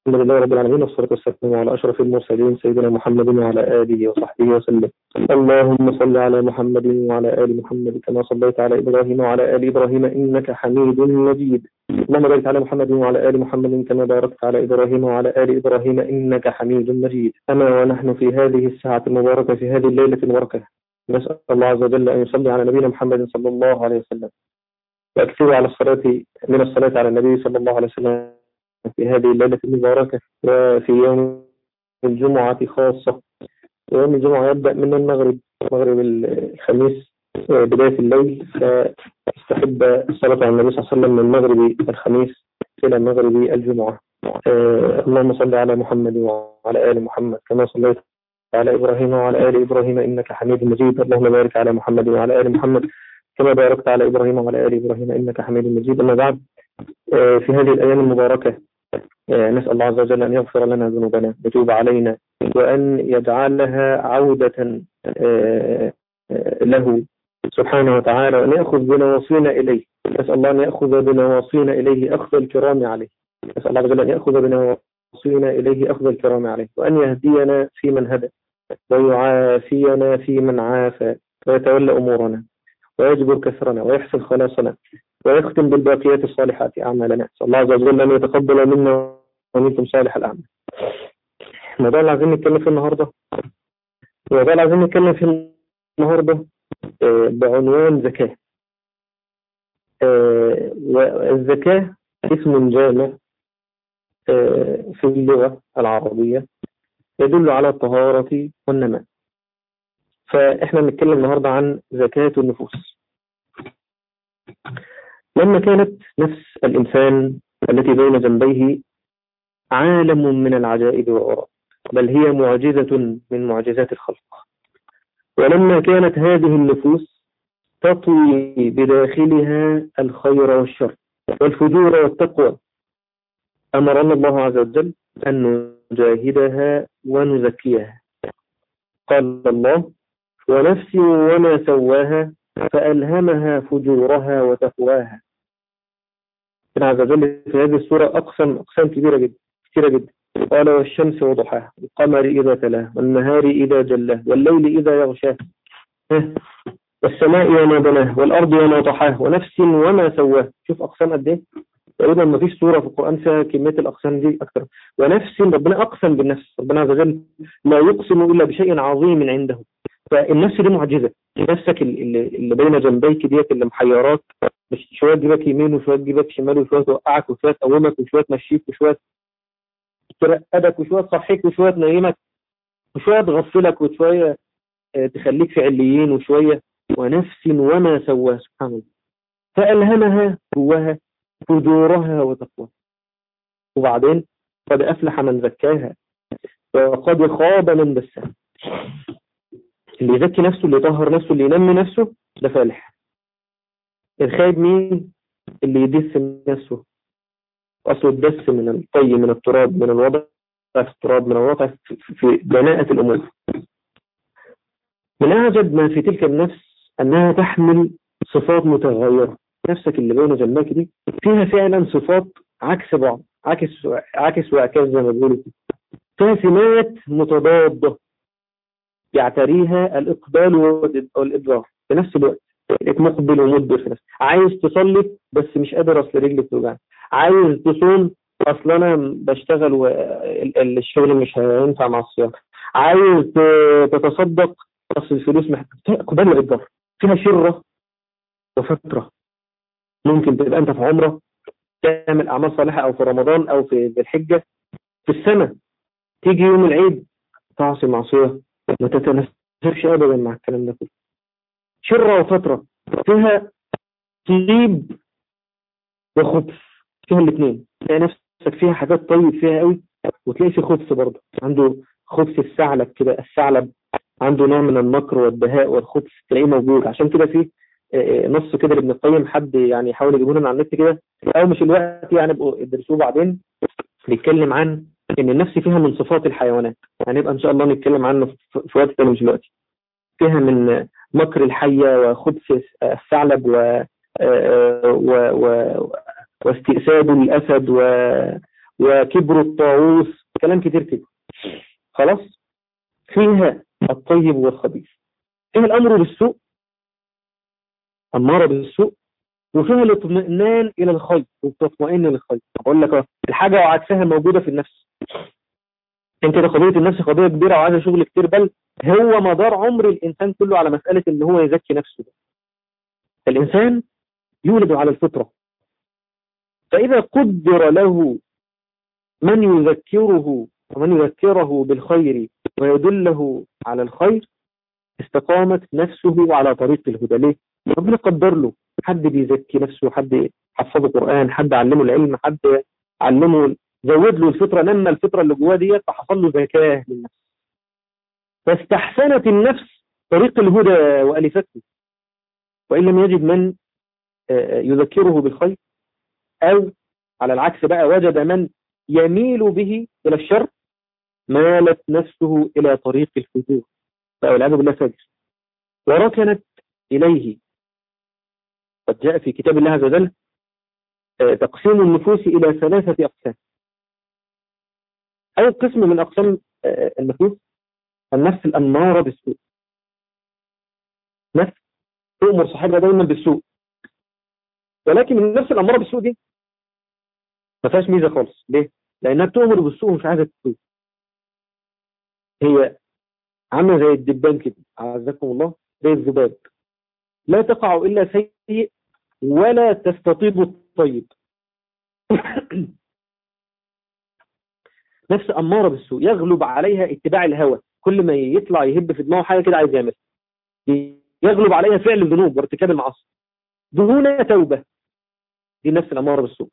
الحمد لله رب العالمين والصلاة والسلام على أشرف المرسلين سيدنا محمد وعلى آله وصحبه وسلم اللهم صل على محمد وعلى آل محمد كما صليت على إبراهيم وعلى آل إبراهيم إنك حميد مجيد اللهم بارك على محمد وعلى آل محمد كما باركت على إبراهيم وعلى آل إبراهيم إنك حميد مجيد أما ونحن في هذه الساعة المباركة في هذه الليلة المباركة نسأل الله عز وجل أن يصلي على نبينا محمد صلى الله عليه وسلم وأكثر على الصلاة من الصلاة على النبي صلى الله عليه وسلم في هذه الليلة المباركة وفي يوم الجمعة خاصة يوم الجمعة يبدأ من المغرب مغرب الخميس بداية الليل فاستحب الصلاة على النبي صلى الله عليه وسلم من مغرب الخميس إلى مغرب الجمعة اللهم صل على محمد وعلى آل محمد كما صليت على إبراهيم وعلى آل إبراهيم إنك حميد مجيد اللهم بارك على محمد وعلى آل محمد كما باركت على إبراهيم وعلى آل إبراهيم إنك حميد مجيد أما بعد في هذه الأيام المباركة نسأل الله عز وجل أن يغفر لنا ذنوبنا ويتوب علينا وأن يجعلها عودة له سبحانه وتعالى وأن يأخذ بنواصينا إليه نسأل الله أن يأخذ بنواصينا إليه أخذ الكرام عليه نسأل الله عز وجل أن يأخذ بنواصينا إليه أخذ الكرام عليه وأن يهدينا في من هدى ويعافينا في من عافى ويتولى أمورنا ويجبر كسرنا ويحسن خلاصنا ويختم بالباقيات الصالحات أعمالنا نسأل الله عز وجل أن يتقبل منا ومنكم صالح الأعمال الموضوع اللي عايزين نتكلم فيه النهاردة الموضوع اللي عايزين نتكلم فيه النهاردة بعنوان زكاة والزكاة اسم جامع في اللغة العربية يدل على الطهارة والنماء فإحنا بنتكلم النهاردة عن زكاة النفوس لما كانت نفس الإنسان التي بين جنبيه عالم من العجائب والغرائب بل هي معجزة من معجزات الخلق ولما كانت هذه النفوس تطوي بداخلها الخير والشر والفجور والتقوى أمرنا الله عز وجل أن نجاهدها ونزكيها قال الله ونفس وما سواها فألهمها فجورها وتقواها ربنا عز وجل في هذه السورة أقسم أقسام كبيرة جدا كثيرة جدا قال والشمس وضحاها والقمر إذا تلاه والنهار إذا جلاه والليل إذا يغشاه والسماء وما بناه والأرض وما طحاه ونفس وما سواه شوف أقسام قد إيه تقريبا ما فيش سورة في القرآن فيها كمية الأقسام دي أكثر ونفس ربنا أقسم بالنفس ربنا عز وجل لا يقسم إلا بشيء عظيم عنده فالنفس دي معجزة نفسك اللي, اللي بين جنبيك ديت اللي محيراك مش شوية تجيبك يمين وشوية تجيبك شمال وشوية توقعك وشوية تقومك وشوية تمشيك وشوية ترقدك وشوية تصحيك وشوية تنيمك وشوية تغفلك وشوية تخليك في عليين وشوية ونفس وما سواها سبحان الله فألهمها جواها فجورها وتقواها وبعدين قد أفلح من زكاها وقد خاب من دساها اللي يزكي نفسه اللي يطهر نفسه اللي ينمي نفسه ده فالح الخايب مين اللي يدس نفسه أصل الدس من الطي من التراب من الوضع في التراب من الوضع في بناءة الأمور من أعجب ما في تلك النفس أنها تحمل صفات متغيرة نفسك اللي بين جنبك دي فيها فعلا صفات عكس بعض عكس عكس وعكاس زي ما بيقولوا فيها سمات متضادة يعتريها الإقبال والإدبار في نفس الوقت بقيت مقبل ومدبر في نفسك عايز تصلي بس مش قادر أصل رجلي بتوجعني عايز تصوم أصل أنا بشتغل والشغل مش هينفع مع الصيام عايز تتصدق أصل الفلوس محتاج إقبال وإدبار فيها شرة وفترة ممكن تبقى أنت في عمرة تعمل أعمال صالحة أو في رمضان أو في الحجة في السنة تيجي يوم العيد تعصي معصية ما تتناسبش ابدا مع الكلام ده كله شرة وفترة فيها طيب وخبث فيها الاثنين تلاقي نفسك فيها حاجات طيب فيها قوي وتلاقي في خبث برضه عنده خبث الثعلب كده الثعلب عنده نوع من المكر والدهاء والخبث تلاقيه موجود عشان كده في نص كده لابن القيم حد يعني يحاول يجيبه لنا على النت كده او مش الوقت يعني ابقوا ادرسوه بعدين بيتكلم عن ان النفس فيها من صفات الحيوانات هنبقى يعني ان شاء الله نتكلم عنه في وقت تاني مش دلوقتي فيها من مكر الحية وخبث الثعلب و... و... و... واستئساد الأسد و... وكبر الطاووس كلام كتير كده خلاص فيها الطيب والخبيث فيها الأمر بالسوء أمارة بالسوء وفيها الاطمئنان إلى الخير وتطمئن للخير أقول لك الحاجة وعكسها موجودة في النفس عشان كده قضية النفس قضية كبيرة وعايزة شغل كتير بل هو مدار عمر الإنسان كله على مسألة إن هو يزكي نفسه الإنسان يولد على الفطرة فإذا قدر له من يذكره ومن يذكره بالخير ويدله على الخير استقامت نفسه على طريق الهدى ليه؟ ربنا قدر له حد بيزكي نفسه حد حفظه قرآن حد علمه العلم حد علمه زود له الفطرة نمى الفطرة اللي جواه ديت فحصل له زكاة للنفس فاستحسنت النفس طريق الهدى وألفته وإن لم يجد من يذكره بالخير أو على العكس بقى وجد من يميل به إلى الشر مالت نفسه إلى طريق الفجور والعياذ بالله فجر وركنت إليه قد جاء في كتاب الله عز وجل تقسيم النفوس إلى ثلاثة أقسام أول قسم من أقسام النفوس النفس الأمارة بالسوء نفس تؤمر صاحبها دايما بالسوء ولكن النفس الأمارة بالسوء دي ما فيهاش ميزة خالص ليه؟ لأنها بتؤمر بالسوء ومش عايزة تسوء هي عاملة زي الدبان كده أعزكم الله زي الذباب لا تقع إلا سيء ولا تستطيب الطيب نفس أمارة بالسوء يغلب عليها اتباع الهوى كل ما يطلع يهب في دماغه حاجة كده عايز يعمل يغلب عليها فعل الذنوب وارتكاب المعاصي دون توبة دي نفس الأمارة بالسوء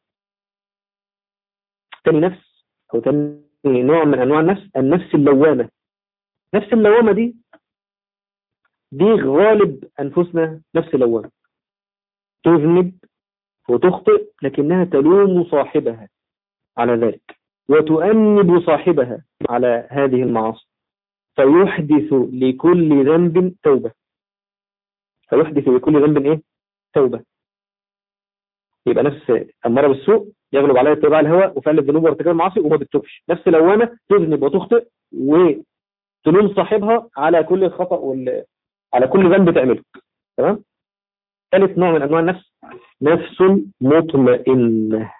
تاني نفس أو تاني نوع من أنواع النفس النفس اللوامة نفس اللوامة دي دي غالب أنفسنا نفس اللوامة تذنب وتخطئ لكنها تلوم صاحبها على ذلك وتؤنب صاحبها على هذه المعاصي فيحدث لكل ذنب توبة فيحدث لكل ذنب ايه توبة يبقى نفس أمارة بالسوء يغلب عليها اتباع الهوى وفعل الذنوب وارتكاب المعاصي وما بتتوبش نفس لوامة تذنب وتخطئ وتلوم صاحبها على كل خطأ وال... على كل ذنب تعمله تمام ثالث نوع من انواع النفس نفس مطمئنة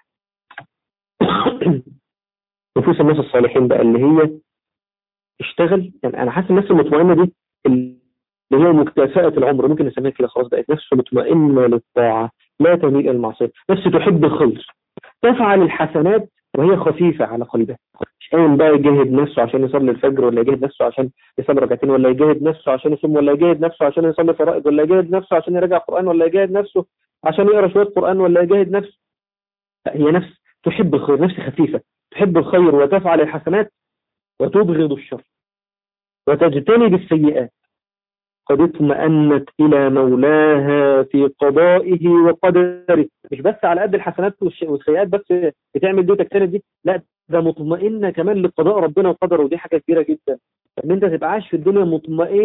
نفوس الناس الصالحين بقى اللي هي اشتغل يعني انا حاسس النفس المطمئنة دي اللي هي مكتفاءة العمر ممكن نسميها كده خلاص بقت نفس مطمئنة للطاعة لا تميل الى المعصية نفس تحب الخير تفعل الحسنات وهي خفيفة على قلبها مش قايم بقى يجاهد نفسه عشان يصلي الفجر ولا يجاهد نفسه عشان يصلي ركعتين ولا يجاهد نفسه عشان يصوم ولا يجاهد نفسه عشان يصلي فرائض ولا يجاهد نفسه عشان يراجع قرآن ولا يجاهد نفسه عشان يقرا شوية قرآن ولا يجاهد نفسه لا هي نفس تحب الخير نفس خفيفة تحب الخير وتفعل الحسنات وتبغض الشر وتجتنب السيئات قد اطمأنت إلى مولاها في قضائه وقدره مش بس على قد الحسنات والسيئات بس بتعمل دي وتجتنب دي لا ده مطمئنة كمان لقضاء ربنا وقدره ودي حاجة كبيرة جدا ان انت تبقى عايش في الدنيا مطمئن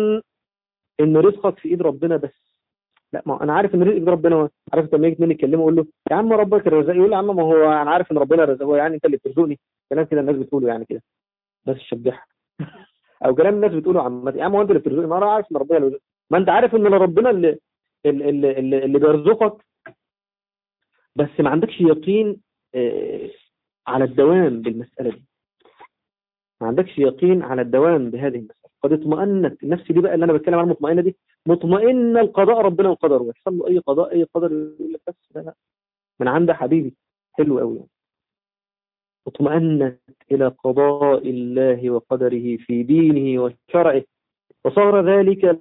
ان رزقك في ايد ربنا بس لا ما انا عارف ان رزق ايد ربنا عارف لما يجي اتنين يتكلموا اقول له يا عم ربك الرزاق يقول يا عم ما هو انا عارف ان ربنا رزقه يعني انت اللي بترزقني كلام كده الناس بتقوله يعني كده بس الشبيحه او كلام الناس بتقوله عم يا عم هو انت اللي بترزقني ما انا عارف ان ربنا اللي ما انت عارف ان ربنا اللي اللي, اللي, اللي بيرزقك بس ما عندكش يقين اه على الدوام بالمسألة دي ما عندكش يقين على الدوام بهذه المسألة قد اطمأنت النفس دي بقى اللي انا بتكلم عنها المطمئنة دي مطمئنة القضاء ربنا وقدره ويحصل له اي قضاء اي قدر يقول لك بس لا لا من عند حبيبي حلو قوي يعني. اطمأنت إلى قضاء الله وقدره في دينه وشرعه وصار ذلك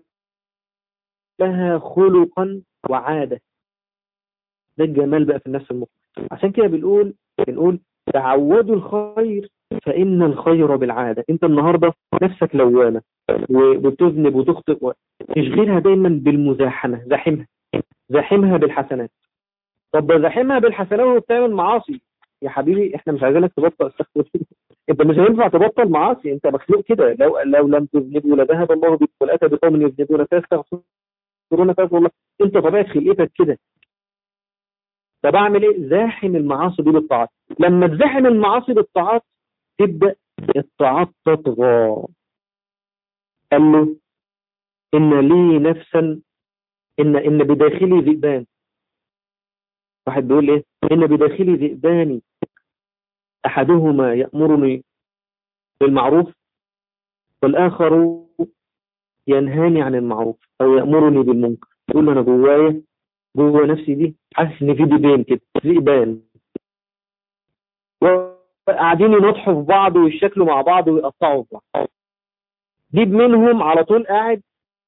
لها خلقا وعادة ده الجمال بقى في النفس المطمئنة عشان كده بنقول بنقول تعودوا الخير فإن الخير بالعادة انت النهاردة نفسك لوامة وبتذنب وتخطئ تشغلها دايما بالمزاحمة زاحمها زاحمها بالحسنات طب زاحمها بالحسنات وبتعمل معاصي يا حبيبي احنا مش عايزينك تبطل استغفر انت مش هينفع تبطل معاصي انت مخلوق كده لو لو لم تذنبوا لذهب الله بكم والاتى بقوم يذنبون فيستغفرون فيغفر الله انت طبيعه خلقتك كده طب اعمل ايه زاحم المعاصي دي بالطاعات لما تزاحم المعاصي بالطاعات تبدا الطاعات تطغى قال له ان لي نفسا ان ان بداخلي ذئبان واحد بيقول ايه ان بداخلي ذئبان احدهما يامرني بالمعروف والاخر ينهاني عن المعروف او يامرني بالمنكر يقول انا جوايا جوا نفسي دي حاسس ان في ديبين كده ذئبان وقاعدين ينطحوا في بعض ويشكلوا مع بعض ويقطعوا في بعض ديب منهم على طول قاعد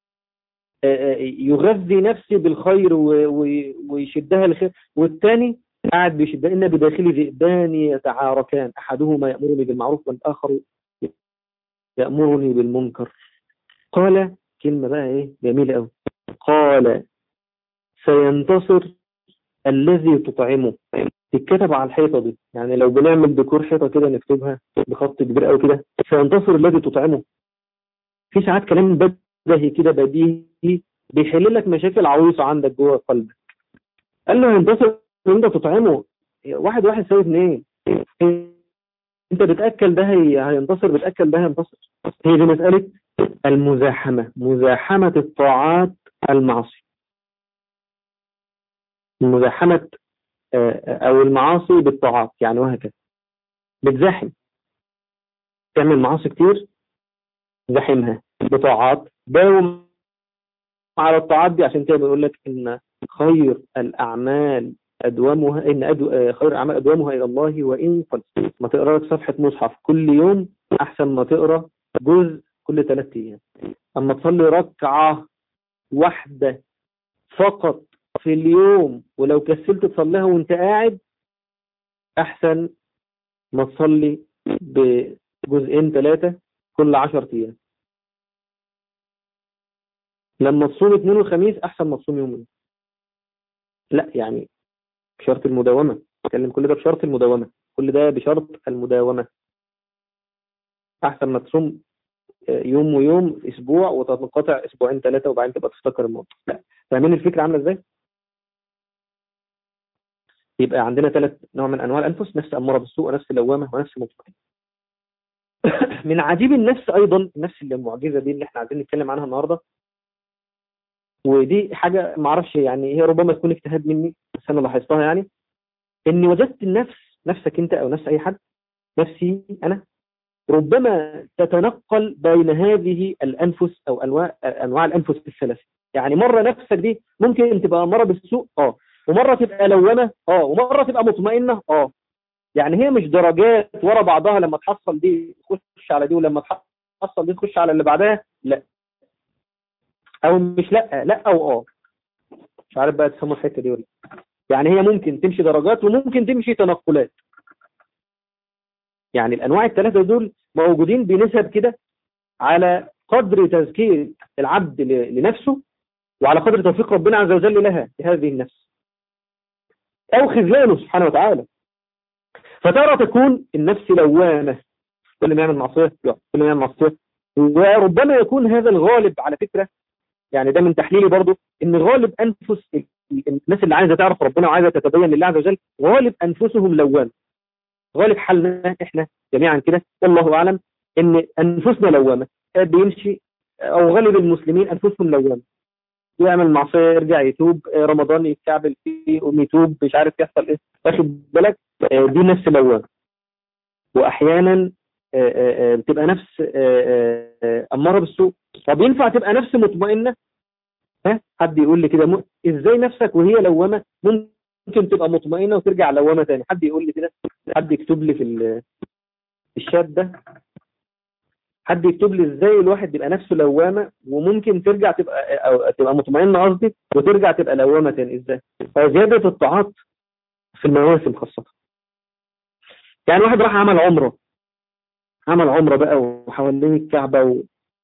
يغذي نفسي بالخير ويشدها لخير والثاني قاعد بيشدها إن بداخلي ذئبان يتعاركان أحدهما يأمرني بالمعروف والآخر يأمرني بالمنكر قال كلمة بقى إيه جميلة أوي قال سينتصر الذي تطعمه تتكتب على الحيطة دي يعني لو بنعمل ديكور حيطة كده نكتبها بخط كبير قوي كده سينتصر الذي تطعمه في ساعات كلام بدهي كده بديهي بيحل لك مشاكل عويصة عندك جوه قلبك قال له هينتصر انت تطعمه واحد واحد سوي اثنين انت بتأكل ده هي هينتصر بتأكل ده هينتصر هي دي مسألة المزاحمة مزاحمة الطاعات المعصية مزاحمة او المعاصي بالطاعات يعني وهكذا بتزاحم تعمل معاصي كتير زاحمها بطاعات داوم على الطاعات دي عشان كده بيقول لك ان خير الاعمال ادومها ان أدو... خير الاعمال ادومها الى الله وان قل ما تقرا لك صفحه مصحف كل يوم احسن ما تقرا جزء كل ثلاث ايام اما تصلي ركعه واحده فقط في اليوم ولو كسلت تصليها وانت قاعد احسن ما تصلي بجزئين ثلاثه كل 10 ايام لما تصوم اثنين وخميس احسن ما تصوم يومين لا يعني بشرط المداومه اتكلم كل ده بشرط المداومه كل ده بشرط المداومه احسن ما تصوم يوم ويوم اسبوع وتنقطع اسبوعين ثلاثه وبعدين تبقى تفتكر الموضوع لا فاهمين الفكره عامله ازاي يبقى عندنا ثلاث نوع من انواع الانفس نفس اماره بالسوء ونفس لوامه ونفس مطمئنه من عجيب النفس ايضا النفس اللي المعجزه دي اللي احنا عايزين نتكلم عنها النهارده ودي حاجه ما اعرفش يعني هي ربما تكون اجتهاد مني بس انا لاحظتها يعني اني وجدت النفس نفسك انت او نفس اي حد نفسي انا ربما تتنقل بين هذه الانفس او انواع انواع الانفس الثلاثه يعني مره نفسك دي ممكن تبقى مره بالسوء اه ومره تبقى لوامه اه ومره تبقى مطمئنه اه يعني هي مش درجات ورا بعضها لما تحصل دي تخش على دي ولما تحصل دي تخش على اللي بعدها لا او مش لا لا او اه مش عارف بقى تفهموا الحته دي ولا يعني هي ممكن تمشي درجات وممكن تمشي تنقلات يعني الانواع الثلاثه دول موجودين بنسب كده على قدر تزكيه العبد لنفسه وعلى قدر توفيق ربنا عز وجل لها لهذه النفس او خذلانه سبحانه وتعالى فترى تكون النفس لوامه كل ما يعمل معصيه كل ما يعمل معصيه وربما يكون هذا الغالب على فكره يعني ده من تحليلي برضو ان غالب انفس الناس اللي عايزه تعرف ربنا وعايزه تتبين لله عز وجل غالب انفسهم لوام غالب حالنا احنا جميعا كده والله اعلم ان انفسنا لوامه بيمشي او غالب المسلمين انفسهم لوامه يعمل معصيه يرجع يتوب رمضان يتكعبل فيه يتوب مش عارف يحصل ايه واخد بالك دي نفس لوامه واحيانا بتبقى نفس اماره بالسوء طب ينفع تبقى نفس مطمئنه ها حد يقول لي كده م... ازاي نفسك وهي لوامه ممكن تبقى مطمئنه وترجع لوامه ثاني حد يقول لي كده حد يكتب لي في الشات ده حد يكتب لي ازاي الواحد يبقى نفسه لوامه وممكن ترجع تبقى أو تبقى مطمئنه قصدي وترجع تبقى لوامه ثاني ازاي فزياده الطاعات في المواسم خاصه يعني واحد راح عمل عمره عمل عمره بقى وحوالين الكعبه و...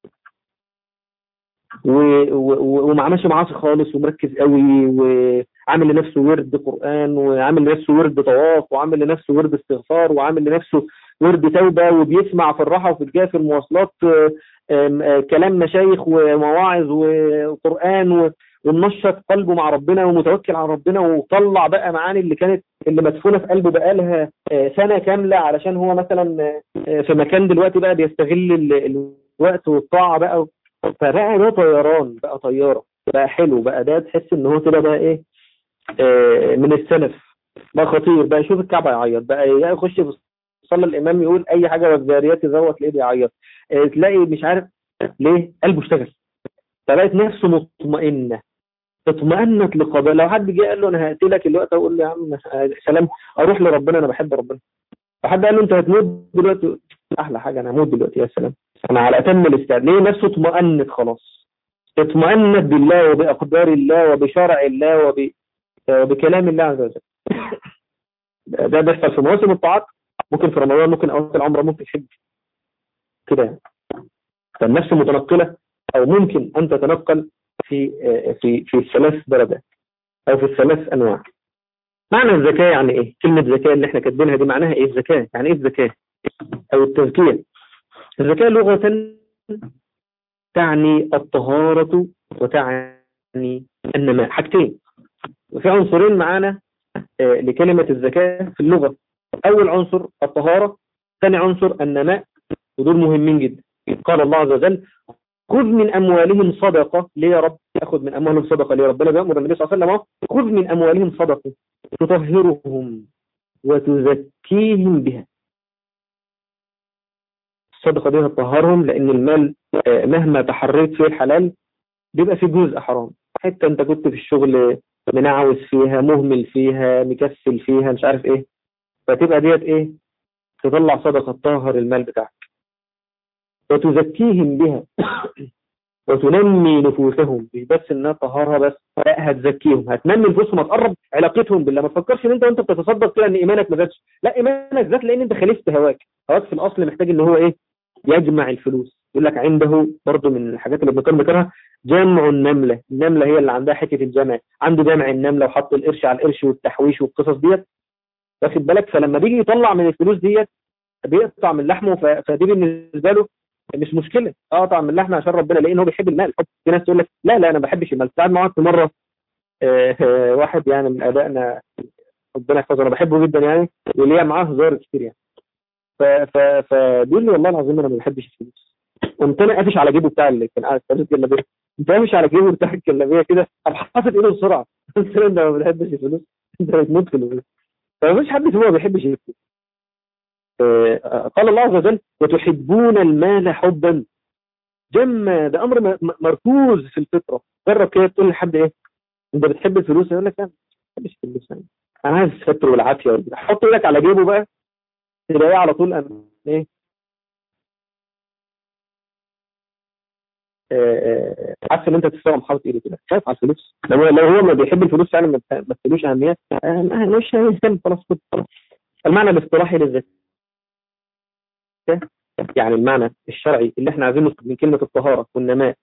و... و... وما عملش معاصي خالص ومركز قوي وعامل لنفسه ورد قرآن وعامل لنفسه ورد طواف وعامل لنفسه ورد استغفار وعامل لنفسه ورد توبة وبيسمع في الراحة وفي الجاية في المواصلات كلام مشايخ ومواعظ وقرآن ومنشط قلبه مع ربنا ومتوكل على ربنا وطلع بقى معاني اللي كانت اللي مدفونه في قلبه بقالها سنه كامله علشان هو مثلا في مكان دلوقتي بقى بيستغل الوقت والطاعه بقى فبقى ده طيران بقى طياره بقى حلو بقى ده تحس ان هو كده بقى ايه من السلف بقى خطير بقى يشوف الكعبه يعيط بقى يخش في صلى الامام يقول اي حاجه والذاريات ذروه تلاقيه بيعيط تلاقي مش عارف ليه قلبه اشتغل فبقت نفسه مطمئنه اطمأنت لقضاء لو حد جه قال له انا هقتلك الوقت اقول له يا عم سلام اروح لربنا انا بحب ربنا فحد قال له انت هتموت دلوقتي احلى حاجه انا هموت دلوقتي يا سلام انا على اتم الاستعداد ليه نفسه اطمأنت خلاص اطمأنت بالله وبأقدار الله وبشرع الله وب... وبكلام الله عز وجل ده بيحصل في مواسم الطاعات ممكن في رمضان ممكن اوقات العمره ممكن حج كده فالنفس متنقله او ممكن ان تتنقل في في في الثلاث درجات او في الثلاث انواع معنى الزكاه يعني ايه كلمه زكاه اللي احنا كاتبينها دي معناها ايه الزكاه يعني ايه الزكاه او التزكيه الزكاه لغه تعني الطهاره وتعني النماء حاجتين وفي عنصرين معانا لكلمه الزكاه في اللغه اول عنصر الطهاره ثاني عنصر النماء ودول مهمين جدا قال الله عز وجل خذ من أموالهم صدقة ليه يا رب أخذ من أموالهم صدقة ليه ربنا بيأمر النبي صلى الله عليه وسلم خذ من أموالهم صدقة تطهرهم وتزكيهم بها الصدقة دي هتطهرهم لأن المال مهما تحريت فيه الحلال بيبقى فيه جزء حرام حتى أنت كنت في الشغل منعوز فيها مهمل فيها مكسل فيها مش عارف إيه فتبقى ديت إيه تطلع صدقة تطهر المال بتاعك وتزكيهم بها وتنمي نفوسهم مش بس انها تطهرها بس لا هتزكيهم هتنمي نفوسهم هتقرب علاقتهم بالله ما تفكرش ان انت وانت بتتصدق كده ان ايمانك ما زادش لا ايمانك زاد لان انت خالفت هواك هواك في الاصل محتاج ان هو ايه يجمع الفلوس يقول لك عنده برضه من الحاجات اللي ابن القيم ذكرها جمع النمله النمله هي اللي عندها حته الجمع عنده جمع النمله وحط القرش على القرش والتحويش والقصص ديت واخد بالك فلما بيجي يطلع من الفلوس ديت بيقطع من لحمه فدي بالنسبه له مش مشكله اقطع من اللحمه عشان ربنا لان هو بيحب المال حب في ناس تقول لك لا لا انا ما بحبش المال ساعات ما في مره آه واحد يعني من ابائنا ربنا يحفظه انا بحبه جدا يعني وليا معاه هزار كتير يعني فبيقول لي والله العظيم انا ما بحبش الفلوس قمت انا قافش على جيبه بتاع اللي كان قاعد في الجلابيه قمت قافش على جيبه بتاع الجلابيه كده قام حاطط ايده بسرعه قلت له انت ما بتحبش الفلوس انت بتموت في الفلوس فمفيش حد فيهم ما بيحبش الفلوس قال الله عز وجل وتحبون المال حبا جمع ده امر مركوز في الفطره جرب كده تقول لحد ايه انت بتحب الفلوس يقول لك لا ما بحبش الفلوس يعني انا عايز الستر والعافيه حط ايدك على جيبه بقى تلاقيه على طول أم ايه عارف ان انت تستوعب حاطط ايده كده خايف على الفلوس لو لو هو ما بيحب الفلوس فعلا ما تديلوش اهميه مش هيهتم خلاص كده المعنى الاصطلاحي للزكاه يعني المعنى الشرعي اللي احنا عايزينه من كلمة الطهارة والنماء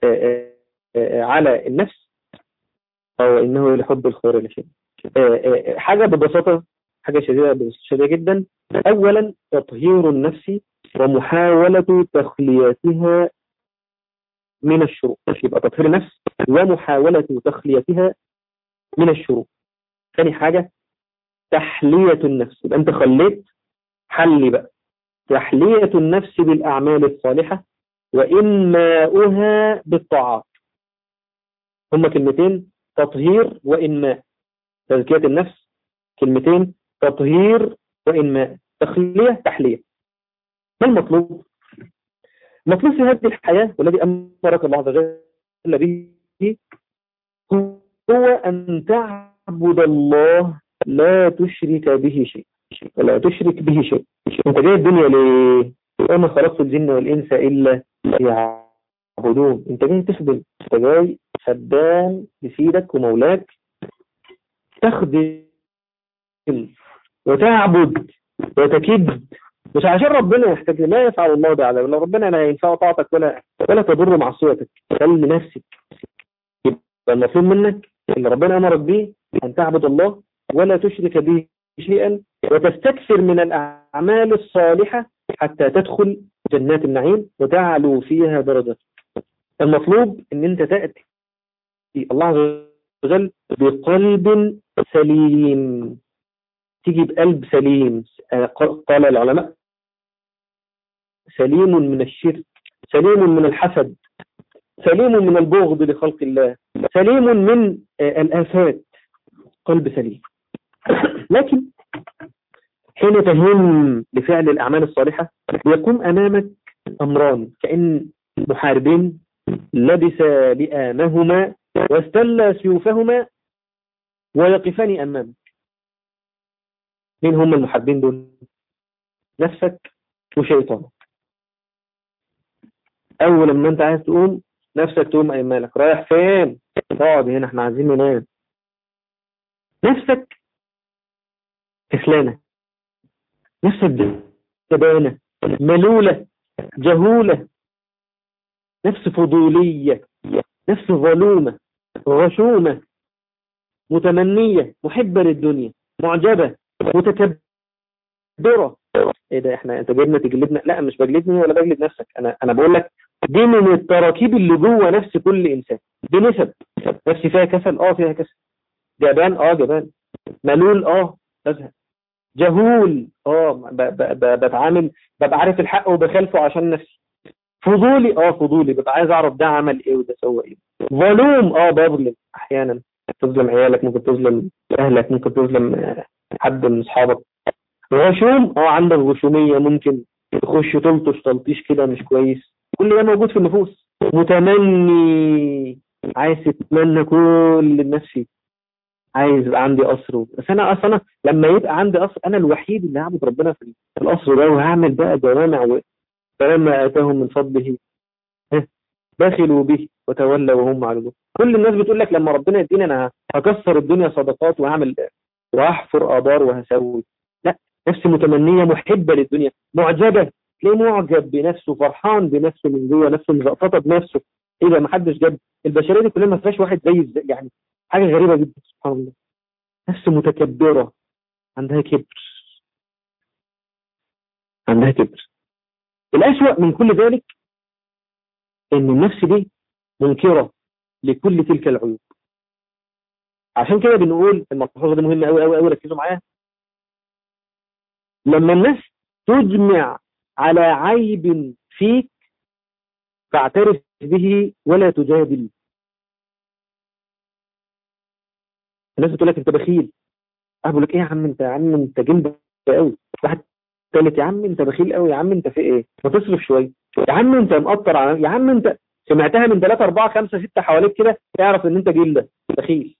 على النفس أو إنه لحب الخير لشيء حاجة ببساطة حاجة شديدة شديدة جدا أولا تطهير النفس ومحاولة تخليتها من الشروط يبقى تطهير النفس ومحاولة تخليتها من الشروط ثاني حاجة تحلية النفس يبقى أنت خليت حلي بقى تحلية النفس بالأعمال الصالحة وإنماؤها بالطاعات هما كلمتين تطهير وإنماء تزكية النفس كلمتين تطهير وإنماء تخلية تحلية ما المطلوب؟ المطلوب في هذه الحياة والذي أمرك الله عز وجل به هو أن تعبد الله لا تشرك به شيء ولا تشرك به شيء انت جاي الدنيا ليه وما خلقت الجن والانس الا يعبدون انت جاي تخدم انت جاي خدام لسيدك ومولاك تخدم وتعبد وتكد مش عشان ربنا يحتاج لا يفعل الله بعد ولا ربنا لا ينفع طاعتك ولا ولا تضر معصيتك بل لنفسك يبقى المطلوب منك اللي ربنا امرك به ان تعبد الله ولا تشرك به شيئا وتستكثر من الأعمال الصالحة حتى تدخل جنات النعيم وتعلو فيها درجتك المطلوب ان انت تأتي الله عز وجل بقلب سليم تيجي بقلب سليم آه، قال العلماء سليم من الشرك سليم من الحسد سليم من البغض لخلق الله سليم من آه، الآفات قلب سليم لكن حين تهم لفعل الأعمال الصالحة يقوم أمامك أمران كأن محاربين لبس لئامهما واستلى سيوفهما ويقفان أمامك مين هم المحاربين دول نفسك وشيطانك أول ما أنت عايز تقوم نفسك تقوم أيمانك رايح فين اقعد هنا احنا عايزين ننام نفسك كسلانة نفسك جبانة ملولة جهولة نفس فضولية نفس ظلومة غشومة متمنية محبة للدنيا معجبة متكبرة ايه ده احنا انت جايبنا تجلدنا لا مش بجلدني ولا بجلد نفسك انا انا بقول لك دي من التراكيب اللي جوه نفس كل انسان دي نسب نفسي فيها كسل اه فيها كسل جبان اه جبان ملول اه بزهق جهول اه بتعامل ببقى عارف الحق وبخالفه عشان نفسي فضولي اه فضولي ببقى عايز اعرف ده عمل ايه وده سوى ايه ظلوم اه بظلم احيانا تظلم عيالك ممكن تظلم اهلك ممكن تظلم حد من اصحابك غشوم اه عندك غشومية ممكن تخش تلطش تلطيش كده مش كويس كل ده موجود في النفوس متمني عايز تتمنى كل الناس فيه عايز يبقى عندي قصر بس انا اصلا لما يبقى عندي قصر انا الوحيد اللي هعبد ربنا في القصر ده وهعمل بقى جوامع فلما اتاهم من فضله بخلوا به وتولوا وهم معرضون كل الناس بتقول لك لما ربنا يديني انا هكسر الدنيا صدقات وهعمل واحفر ابار وهسوي لا نفسي متمنيه محبه للدنيا معجبه ليه معجب بنفسه فرحان بنفسه من جوه نفسه مزقططه بنفسه ايه ده ما حدش جاب البشريه دي كلها ما فيهاش واحد زي يعني حاجه غريبه جدا سبحان الله نفس متكبره عندها كبر عندها كبر الأسوأ من كل ذلك ان النفس دي منكرة لكل تلك العيوب عشان كده بنقول الملحوظه دي مهمه قوي قوي قوي ركزوا معايا لما الناس تجمع على عيب فيك فاعترف به ولا تجادل الناس بتقول لك انت بخيل اقول لك ايه يا عم انت يا عم انت جلد قوي واحد ثالث يا عم انت بخيل قوي يا عم انت في ايه ما تصرف شويه يا عم انت مقطر على يا عم انت سمعتها من 3 4 5 6 حواليك كده اعرف ان انت جلده بخيل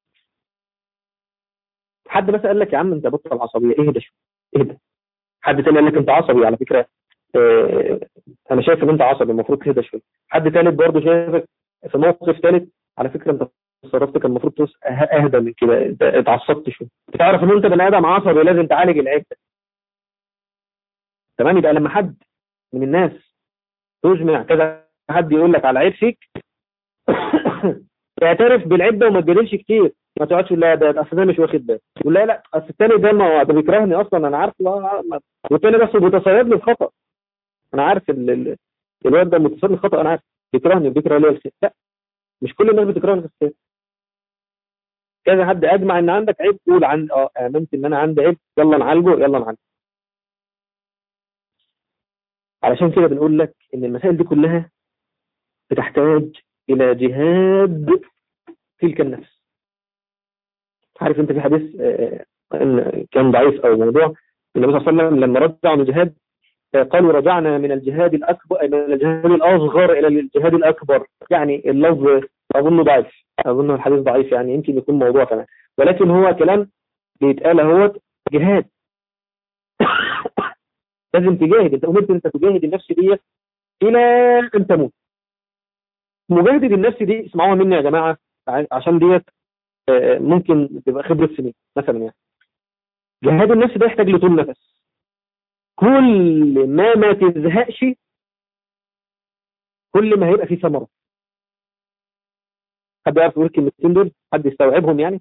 حد بس قال لك يا عم انت بطل عصبيه ايه ده ايه ده حد تاني قال لك انت عصبي على فكره اه انا شايف ان انت عصبي المفروض تهدى شويه حد ثالث برضه شايفك في موقف ثالث على فكره انت تصرفت كان المفروض اهدى من كده انت اتعصبت شويه تعرف ان انت بني ادم عصبي لازم تعالج العيب ده تمام يبقى لما حد من الناس تجمع كذا حد يقول لك على عيب فيك اعترف بالعيب ده وما تجادلش كتير ما تقعدش لا ده اصل ده مش واخد بالي ولا لا اصل الثاني ده ما ده بيكرهني اصلا انا عارف لا والثاني بس بيتصيد لي الخطا انا عارف ال... ال... الواد ده متصيد لي الخطا انا عارف بيكرهني بيكره لي الخير لا مش كل الناس بتكرهني في الخير كذا حد اجمع ان عندك عيب قول عن اه امنت ان انا عندي عيب يلا نعالجه يلا نعالجه علشان كده بنقول لك ان المسائل دي كلها بتحتاج الى جهاد تلك النفس عارف انت في حديث كان ضعيف او موضوع النبي صلى الله عليه وسلم لما رجع من الجهاد قالوا رجعنا من الجهاد الأكبر من الجهاد الأصغر إلى الجهاد الأكبر يعني اللفظ أظنه ضعيف أظن الحديث ضعيف يعني يمكن يكون موضوع كمان ولكن هو كلام بيتقال هو جهاد لازم تجاهد انت امرت انت تجاهد النفس دي الى ان تموت مجاهدة النفس دي اسمعوها مني يا جماعة عشان ديت ممكن تبقى خبرة سنين مثلا يعني جهاد النفس ده يحتاج لطول نفس كل ما ما تزهقش كل ما هيبقى فيه ثمرة حد يعرف يقول الكلمتين دول حد يستوعبهم يعني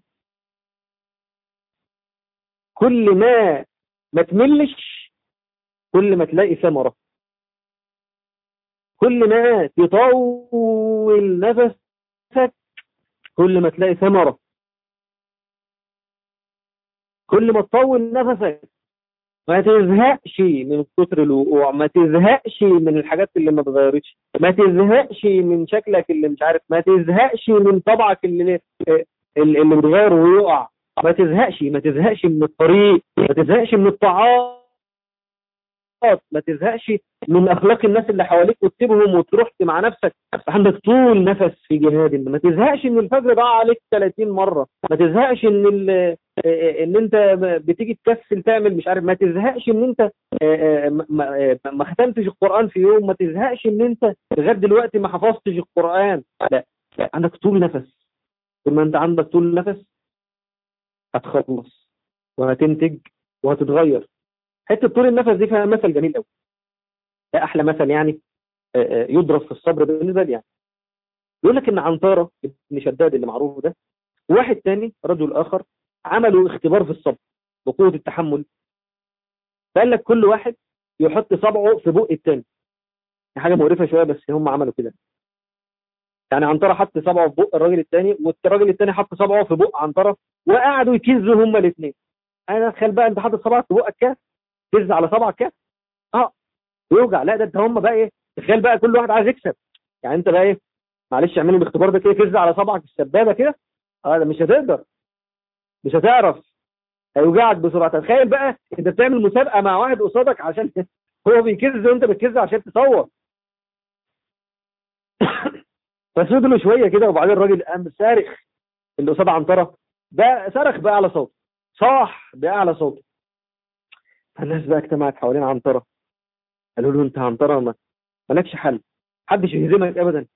كل ما ما تملش كل ما تلاقي ثمرة كل ما تطول نفسك كل ما تلاقي ثمرة كل ما تطول نفسك ما تزهقش من كتر الوقوع ما تزهقش من الحاجات اللي ما اتغيرتش ما تزهقش من شكلك اللي مش عارف ما تزهقش من طبعك اللي اللي متغير ويقع ما تزهقش ما تزهقش من الطريق ما تزهقش من الطاعات ما تزهقش من اخلاق الناس اللي حواليك وتسيبهم وتروح مع نفسك عندك طول نفس في جهاد ما تزهقش ان الفجر ضاع عليك 30 مره ما تزهقش ان ان انت بتيجي تكسل تعمل مش عارف ما تزهقش ان انت ما ختمتش القران في يوم ما تزهقش ان انت لغايه دلوقتي ما حفظتش القران لا عندك طول نفس طول ما انت عندك طول نفس هتخلص وهتنتج وهتتغير حته طول النفس دي فيها مثل جميل قوي ده احلى مثل يعني يضرب في الصبر بالنسبه لي يعني يقول لك ان عنتاره ابن شداد اللي معروف ده واحد تاني رجل اخر عملوا اختبار في الصبر بقوه التحمل فقال لك كل واحد يحط صبعه في بق التاني حاجه مقرفه شويه بس هم عملوا كده يعني عنتره حط صبعه في بق الراجل الثاني والراجل الثاني حط صبعه في بق عنتره وقعدوا يكزوا هما الاثنين انا تخيل بقى انت حاطط صبعك في بقك كده تز على صبعك كده اه يوجع لا ده انت هم بقى ايه تخيل بقى كل واحد عايز يكسب يعني انت بقى ايه معلش اعملوا الاختبار ده كده تز على صبعك السبابه كده اه ده مش هتقدر مش هتعرف هيوجعك بسرعه تخيل بقى انت بتعمل مسابقه مع واحد قصادك عشان هو بيكز وانت بتكز عشان تصور ففضلوا شويه كده وبعدين الراجل قام صارخ اللي قصاد عنتره ده صرخ باعلى صوت صاح باعلى صوت فالناس بقى اجتمعت حوالين عنتره قالوا له انت عنتره ما مالكش حل محدش يهزمك ابدا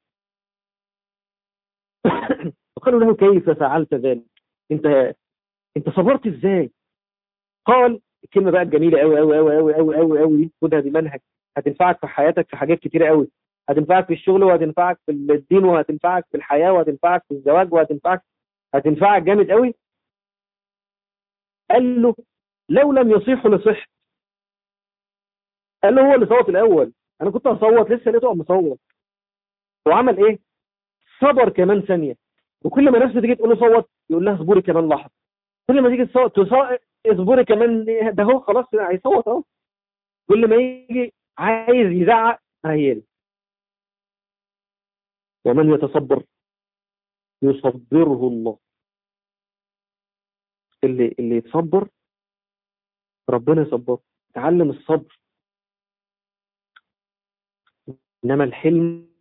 وقالوا له كيف فعلت ذلك انت انت صبرت ازاي قال الكلمه بقى الجميله قوي قوي قوي قوي قوي قوي قوي خدها دي منهج هتنفعك في حياتك في حاجات كتيره قوي هتنفعك في الشغل وهتنفعك في الدين وهتنفعك في الحياه وهتنفعك في الزواج وهتنفعك هتنفعك جامد قوي قال له لو لم يصيح لصحت قال له هو اللي صوت الاول انا كنت هصوت لسه لقيته مصوت وعمل ايه صبر كمان ثانيه وكل ما نفسه تيجي تقول له صوت يقول لها اصبري كمان لحظه كل ما تيجي تصوت اصبري كمان ده هو خلاص هيصوت اهو كل ما يجي عايز يزعق هيالي ومن يتصبر يصبره الله اللي اللي يتصبر ربنا يصبره تعلم الصبر انما الحلم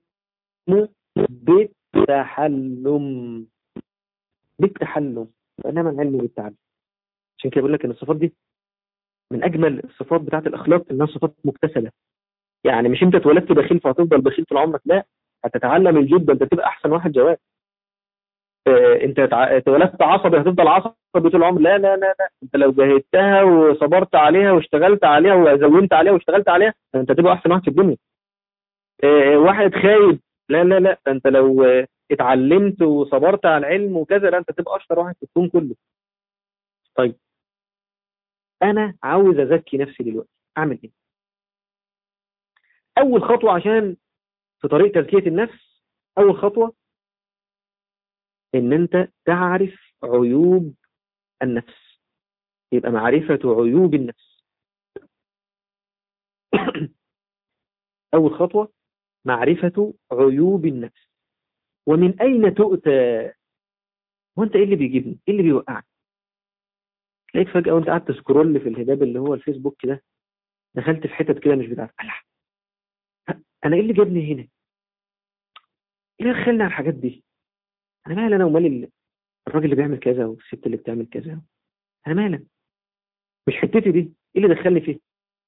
بالتحلم بالتحلم انما العلم بالتعلم عشان كده بقول لك ان الصفات دي من اجمل الصفات بتاعت الاخلاق انها صفات مكتسبه يعني مش انت اتولدت بخيل فهتفضل بخيل طول عمرك لا هتتعلم الجد انت تبقى احسن واحد جواد اه انت اتولدت عصبي هتفضل عصبي طول العمر لا لا لا لا انت لو جاهدتها وصبرت عليها واشتغلت عليها وزونت عليها واشتغلت عليها انت تبقى احسن واحد في الدنيا اه واحد خايب لا لا لا انت لو اتعلمت وصبرت على العلم وكذا لا انت تبقى اشطر واحد في الكون كله طيب انا عاوز ازكي نفسي دلوقتي اعمل ايه اول خطوه عشان في طريق تزكيه النفس اول خطوه ان انت تعرف عيوب النفس يبقى معرفه عيوب النفس اول خطوه معرفه عيوب النفس ومن اين تؤتى وانت ايه اللي بيجيبني ايه اللي بيوقعك تلاقيك فجأة وانت قاعد تسكرول في الهباب اللي هو الفيسبوك كده دخلت في حتت كده مش بتاعت انا ايه اللي جابني هنا؟ ايه اللي دخلني على الحاجات دي؟ انا مالي انا ومال الراجل اللي بيعمل كذا والست اللي بتعمل كذا انا مالي مش حتتي دي ايه اللي دخلني فيه؟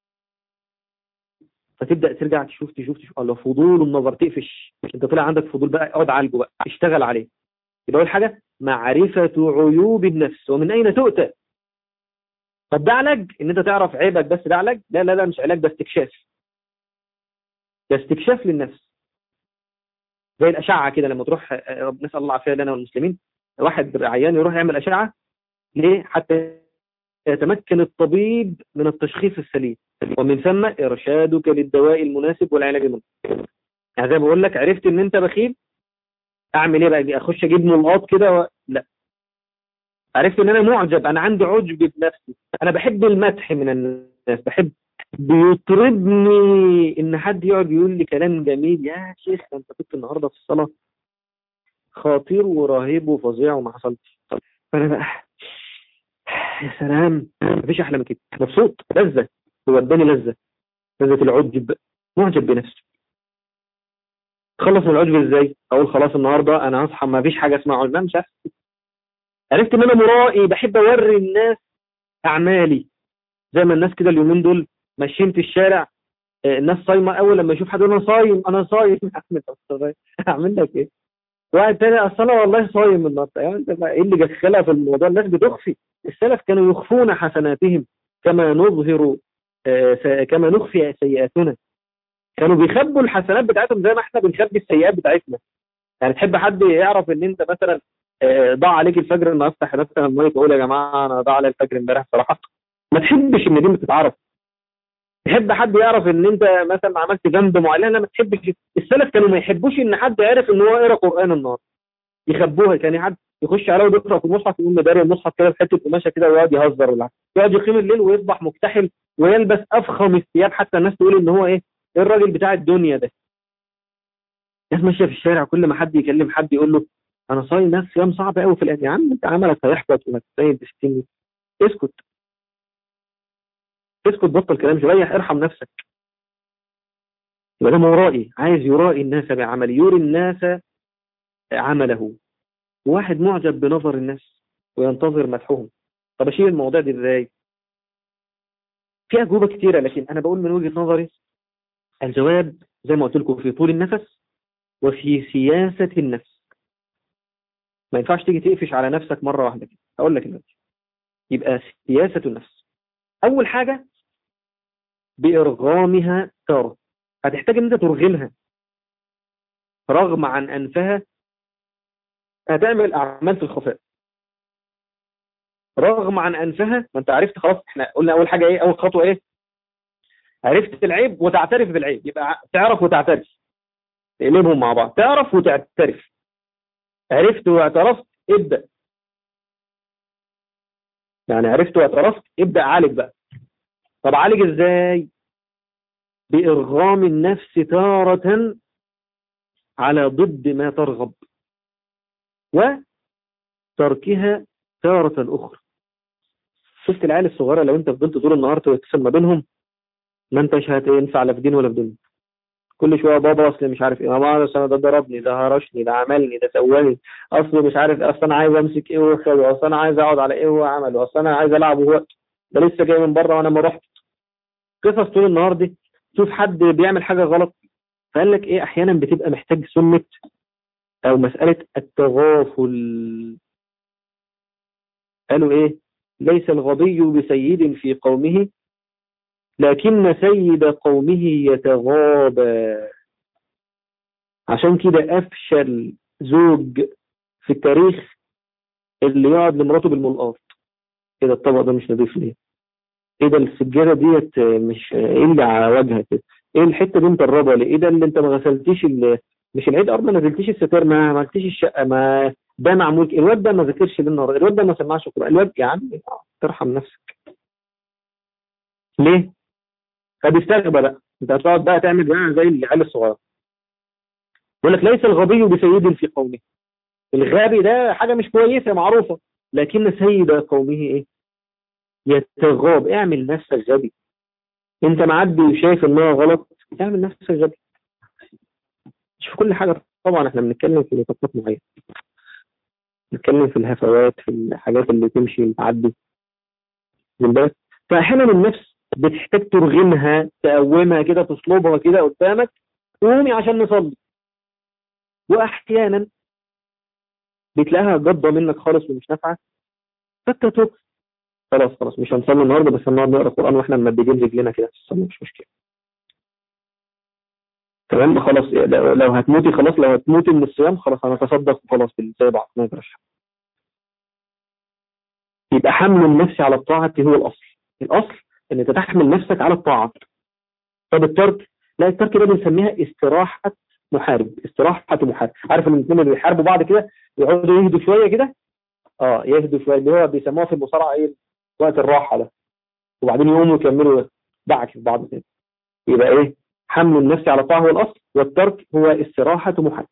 فتبدا ترجع تشوف تشوف تشوف الله فضول النظر تقفش انت طلع عندك فضول بقى اقعد عالجه بقى اشتغل عليه يبقى اول حاجه معرفه عيوب النفس ومن اين تؤتى طب ده علاج ان انت تعرف عيبك بس ده علاج لا لا لا مش علاج ده استكشاف ده استكشاف للنفس زي الاشعه كده لما تروح نسال الله العافيه لنا والمسلمين واحد عيان يروح يعمل اشعه ليه حتى يتمكن الطبيب من التشخيص السليم ومن ثم ارشادك للدواء المناسب والعلاج المناسب يعني زي ما بقول لك عرفت ان انت بخيل اعمل ايه بقى اخش اجيب ملقاط كده و... لا عرفت ان انا معجب انا عندي عجب بنفسي انا بحب المدح من الناس بحب بيطربني ان حد يقعد يقول لي كلام جميل يا شيخ انت كنت النهارده في الصلاه خطير ورهيب وفظيع وما حصلش فانا بقى يا سلام مفيش احلى من كده مبسوط لذه هو اداني لذه لذه العجب معجب بنفسي خلص من العجب ازاي اقول خلاص النهارده انا هصحى ما فيش حاجه اسمها عجب مش عارف عرفت ان انا مرائي بحب اوري الناس اعمالي زي ما الناس كده اليومين دول ماشيين في الشارع الناس صايمه اول لما يشوف حد يقول انا صايم انا صايم اعمل لك ايه واحد تاني اصل انا والله صايم النهارده يعني انت ايه اللي دخلها في الموضوع الناس بتخفي السلف كانوا يخفون حسناتهم كما نظهر آه كما نخفي سيئاتنا كانوا بيخبوا الحسنات بتاعتهم زي ما احنا بنخبي السيئات بتاعتنا يعني تحب حد يعرف ان انت مثلا آه ضاع عليك الفجر ان افتح مثلا المايك واقول يا جماعه انا ضاع علي الفجر امبارح صراحه ما تحبش ان دي بتتعرف تحب حد يعرف ان انت مثلا عملت ذنب معين ما تحبش السلف كانوا ما يحبوش ان حد يعرف ان هو قرا قران النهارده يخبوها كان حد يخش عليه ويقرا في المصحف يقوم مداري المصحف كده بحته قماشه كده ويقعد يهزر ولا يقعد يقيم الليل ويصبح مكتحل ويلبس افخم الثياب حتى الناس تقول ان هو ايه ايه الراجل بتاع الدنيا ده ناس ماشيه في الشارع كل ما حد يكلم حد يقول له انا صايم ناس صيام صعب قوي في الايام يا عم انت عملك هيحبط وهتسيب ب 60 اسكت اسكت بطل كلام شويه ارحم نفسك يبقى ده مرائي عايز يرائي الناس بعمله يري الناس عمله واحد معجب بنظر الناس وينتظر مدحهم طب اشيل المواضيع دي ازاي في اجوبه كتيره لكن انا بقول من وجهه نظري الجواب زي ما قلت لكم في طول النفس وفي سياسه النفس ما ينفعش تيجي تقفش على نفسك مره واحده كده اقول لك دلوقتي يبقى سياسه النفس اول حاجه بارغامها تاره هتحتاج ان انت ترغمها رغم عن انفها هتعمل اعمال في الخفاء رغم عن انفها ما انت عرفت خلاص احنا قلنا اول حاجه ايه اول خطوه ايه عرفت العيب وتعترف بالعيب يبقى تعرف وتعترف تقلبهم مع بعض تعرف وتعترف عرفت واعترفت ابدا يعني عرفت واعترفت ابدا عالج بقى طب عالج ازاي بارغام النفس تاره على ضد ما ترغب وتركها تارة أخرى شفت العيال الصغيرة لو انت فضلت طول النهار تتصل ما بينهم ما انتش هتنفع لا في دين ولا في دنيا كل شويه بابا اصل مش عارف ايه بابا اصل ده ضربني ده هرشني ده عملني ده سواني اصل مش عارف اصل انا عايز امسك ايه وخده اصل انا عايز اقعد على ايه هو عمله اصل انا عايز العب وهو ده لسه جاي من بره وانا ما رحت قصص طول النهار دي شوف حد بيعمل حاجه غلط فقال لك ايه احيانا بتبقى محتاج سنه او مساله التغافل قالوا ايه ليس الغبي بسيد في قومه لكن سيد قومه يتغابى عشان كده افشل زوج في التاريخ اللي يقعد لمراته بالملقاط ايه ده الطبق ده مش نضيف ليه ايه ده السجاده ديت مش ايه اللي على وجهك كده ايه الحته دي مطربه ليه ايه ده اللي انت ما غسلتيش مش العيد ارض ما نزلتيش الستار ما عملتيش الشقه ما ده معمول الواد ده ما ذاكرش بالنهار الواد ده ما سمعش قران الواد يا عم ترحم نفسك ليه فبيستغبى بقى انت هتقعد بقى تعمل بقى زي العيال الصغيره يقول لك ليس الغبي بسيد في قومه الغبي ده حاجه مش كويسه معروفه لكن سيد قومه ايه يتغاب اعمل نفسك غبي انت معدي وشايف انها غلط اعمل نفسك غبي مش في كل حاجه طبعا احنا بنتكلم في نطاقات معينه نتكلم في الهفوات في الحاجات اللي تمشي وتعدي من بالك فاحيانا النفس بتحتاج ترغمها تقومها كده تصلبها كده قدامك قومي عشان نصلي واحيانا بتلاقيها جضه منك خالص ومش نافعه فتترك خلاص خلاص مش هنصلي النهارده بس هنقعد نقرا قران واحنا ممددين رجلنا كده في الصلاه مش مشكله تمام خلاص لو هتموتي خلاص لو هتموتي من الصيام خلاص انا اتصدق وخلاص زي بعض ما يجراش يبقى حمل النفس على الطاعه هو الاصل الاصل ان انت تحمل نفسك على الطاعه طب الترك لا الترك ده بنسميها استراحه محارب استراحة محارب عارف الاثنين اللي بيحاربوا بعض كده يقعدوا يهدوا شوية كده اه يهدوا شوية اللي هو بيسموها في المصارعة ايه وقت الراحة ده وبعدين يقوموا يكملوا دعك في بعض كده يبقى ايه حمل النفس على طاعة هو الأصل والترك هو استراحة محارب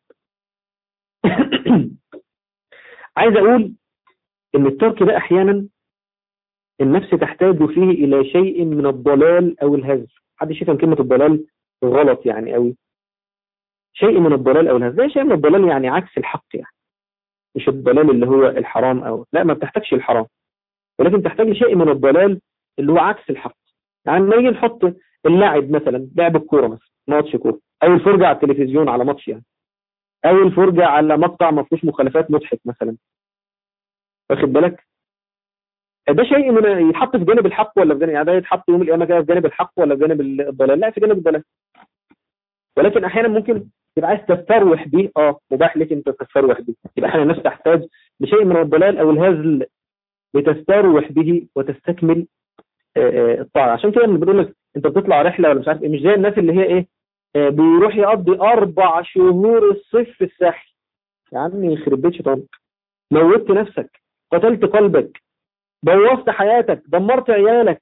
عايز أقول إن الترك ده أحيانا النفس تحتاج فيه إلى شيء من الضلال أو الهزل حد يفهم كلمة الضلال غلط يعني قوي شيء من الضلال أو الهزل ده شيء من الضلال يعني عكس الحق يعني مش الضلال اللي هو الحرام أو لا ما بتحتاجش الحرام ولكن تحتاج شيء من الضلال اللي هو عكس الحق يعني لما نيجي نحط اللعب مثلا لعب الكورة مثلا ماتش كورة أو الفرجة على التلفزيون على ماتش يعني أو الفرجة على مقطع ما فيهوش مخالفات مضحك مثلا واخد بالك ده شيء من يتحط في جانب الحق ولا في جانب يعني ده يتحط يوم القيامه كده في جانب الحق ولا في جانب الضلال لا في جانب الضلال ولكن احيانا ممكن تبقى عايز تستروح بيه اه مباح لك انت تستروح بيه يبقى احيانا الناس تحتاج لشيء من الضلال او الهزل لتستروح به وتستكمل الطاعه عشان كده بنقول لك انت بتطلع رحله ولا مش عارف ايه مش زي الناس اللي هي ايه بيروح يقضي اربع شهور الصيف في الساحل يا عمي يخرب بيت شيطانك موتت نفسك قتلت قلبك بوظت حياتك دمرت عيالك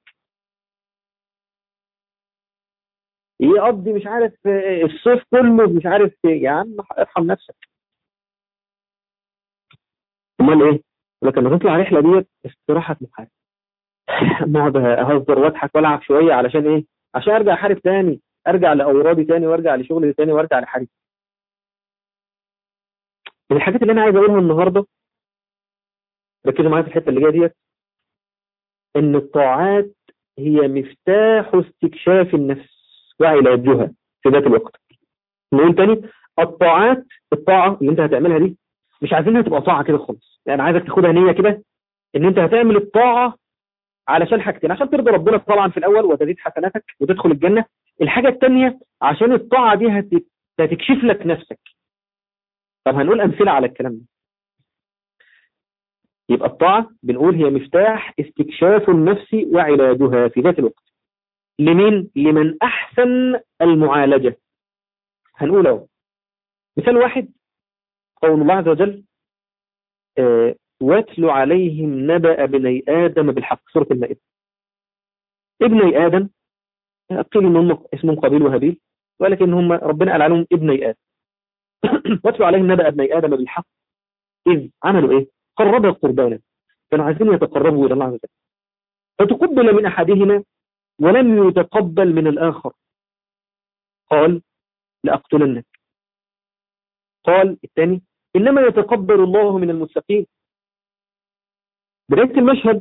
يقضي مش عارف الصيف كله مش عارف يا عم ارحم نفسك امال ايه لكن لما تطلع رحله ديت استراحه محارب اقعد اهزر واضحك والعب شويه علشان ايه عشان ارجع احارب تاني ارجع لاورادي تاني وارجع لشغلي تاني وارجع لحارب من الحاجات اللي انا عايز اقولها النهارده ركزوا معايا في الحته اللي جايه ديت ان الطاعات هي مفتاح استكشاف النفس وعلاجها في ذات الوقت نقول تاني الطاعات الطاعه اللي انت هتعملها دي مش عايزينها تبقى طاعه كده خالص يعني عايزك تاخدها نيه كده ان انت هتعمل الطاعه علشان حاجتين عشان ترضي ربنا طبعا في الاول وتزيد حسناتك وتدخل الجنه الحاجه الثانيه عشان الطاعه دي هتكشف لك نفسك طب هنقول امثله على الكلام ده يبقى الطاعة بنقول هي مفتاح استكشاف النفس وعلاجها في ذات الوقت لمن لمن أحسن المعالجة هنقول اهو مثال واحد قول الله عز وجل آه واتل عليهم نبأ بني آدم بالحق سورة المائدة ابني آدم قيل ان هم اسمهم قابيل وهابيل ولكن هم ربنا قال عليهم ابني آدم واتل عليهم نبأ ابني آدم بالحق إذ عملوا إيه قربها قربانا كانوا عايزين يتقربوا إلى الله عز وجل فتقبل من أحدهما ولم يتقبل من الآخر قال لأقتلنك قال الثاني إنما يتقبل الله من المتقين بداية المشهد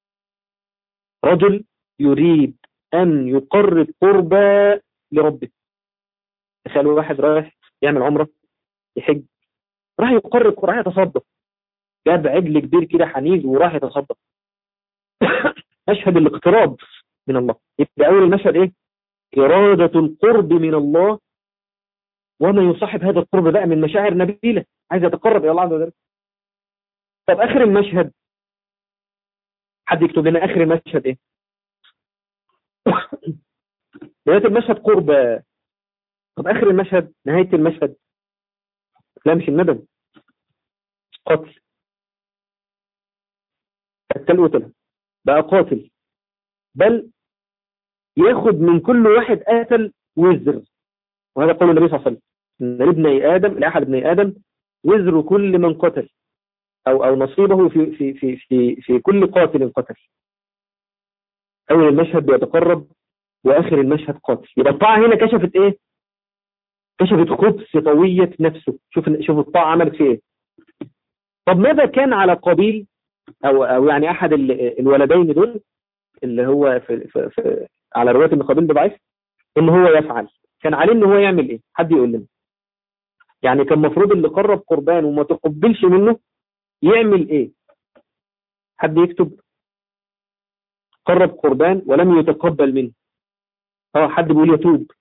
رجل يريد أن يقرب قربا لربه تخيلوا واحد رايح يعمل عمرة يحج راح يقرب راح يتصدق جاب عجل كبير كده حنيج وراح يتصدق مشهد الاقتراب من الله يبقى اول المشهد ايه إرادة القرب من الله وما يصاحب هذا القرب بقى من مشاعر نبيلة عايز يتقرب إلى الله عز وجل طب آخر المشهد حد يكتب لنا آخر المشهد إيه بداية المشهد قرب طب آخر المشهد نهاية المشهد لا مش الندم قتل قتل وقتل بقى قاتل بل ياخد من كل واحد قاتل وزر وهذا قول النبي صلى الله عليه وسلم ان لابني ادم لاحد ابني ادم وزر كل من قتل او او نصيبه في في في في, في كل قاتل قتل اول المشهد بيتقرب واخر المشهد قاتل يبقى الطاعه هنا كشفت ايه كشفت خبث طويه نفسه شوف شوف الطاعه عملت فيه ايه طب ماذا كان على قابيل او او يعني احد الولدين دول اللي هو في, في, في على روايه ابن قابيل ضعيف ان هو يفعل كان عليه ان هو يعمل ايه حد يقول لنا يعني كان المفروض اللي قرب قربان وما تقبلش منه يعمل ايه حد يكتب قرب قربان ولم يتقبل منه اه حد بيقول يتوب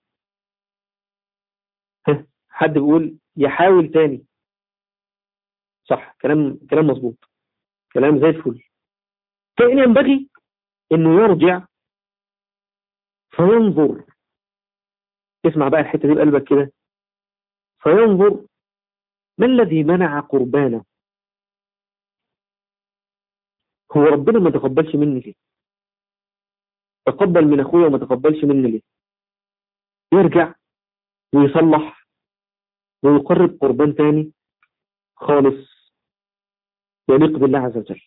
حد بيقول يحاول تاني صح كلام كلام مظبوط كلام زي الفل كان ينبغي انه يرجع فينظر اسمع بقى الحته دي بقلبك كده فينظر ما الذي منع قربانه هو ربنا ما تقبلش مني ليه تقبل من اخويا وما تقبلش مني ليه يرجع ويصلح ويقرب قربان تاني خالص يليق بالله عز وجل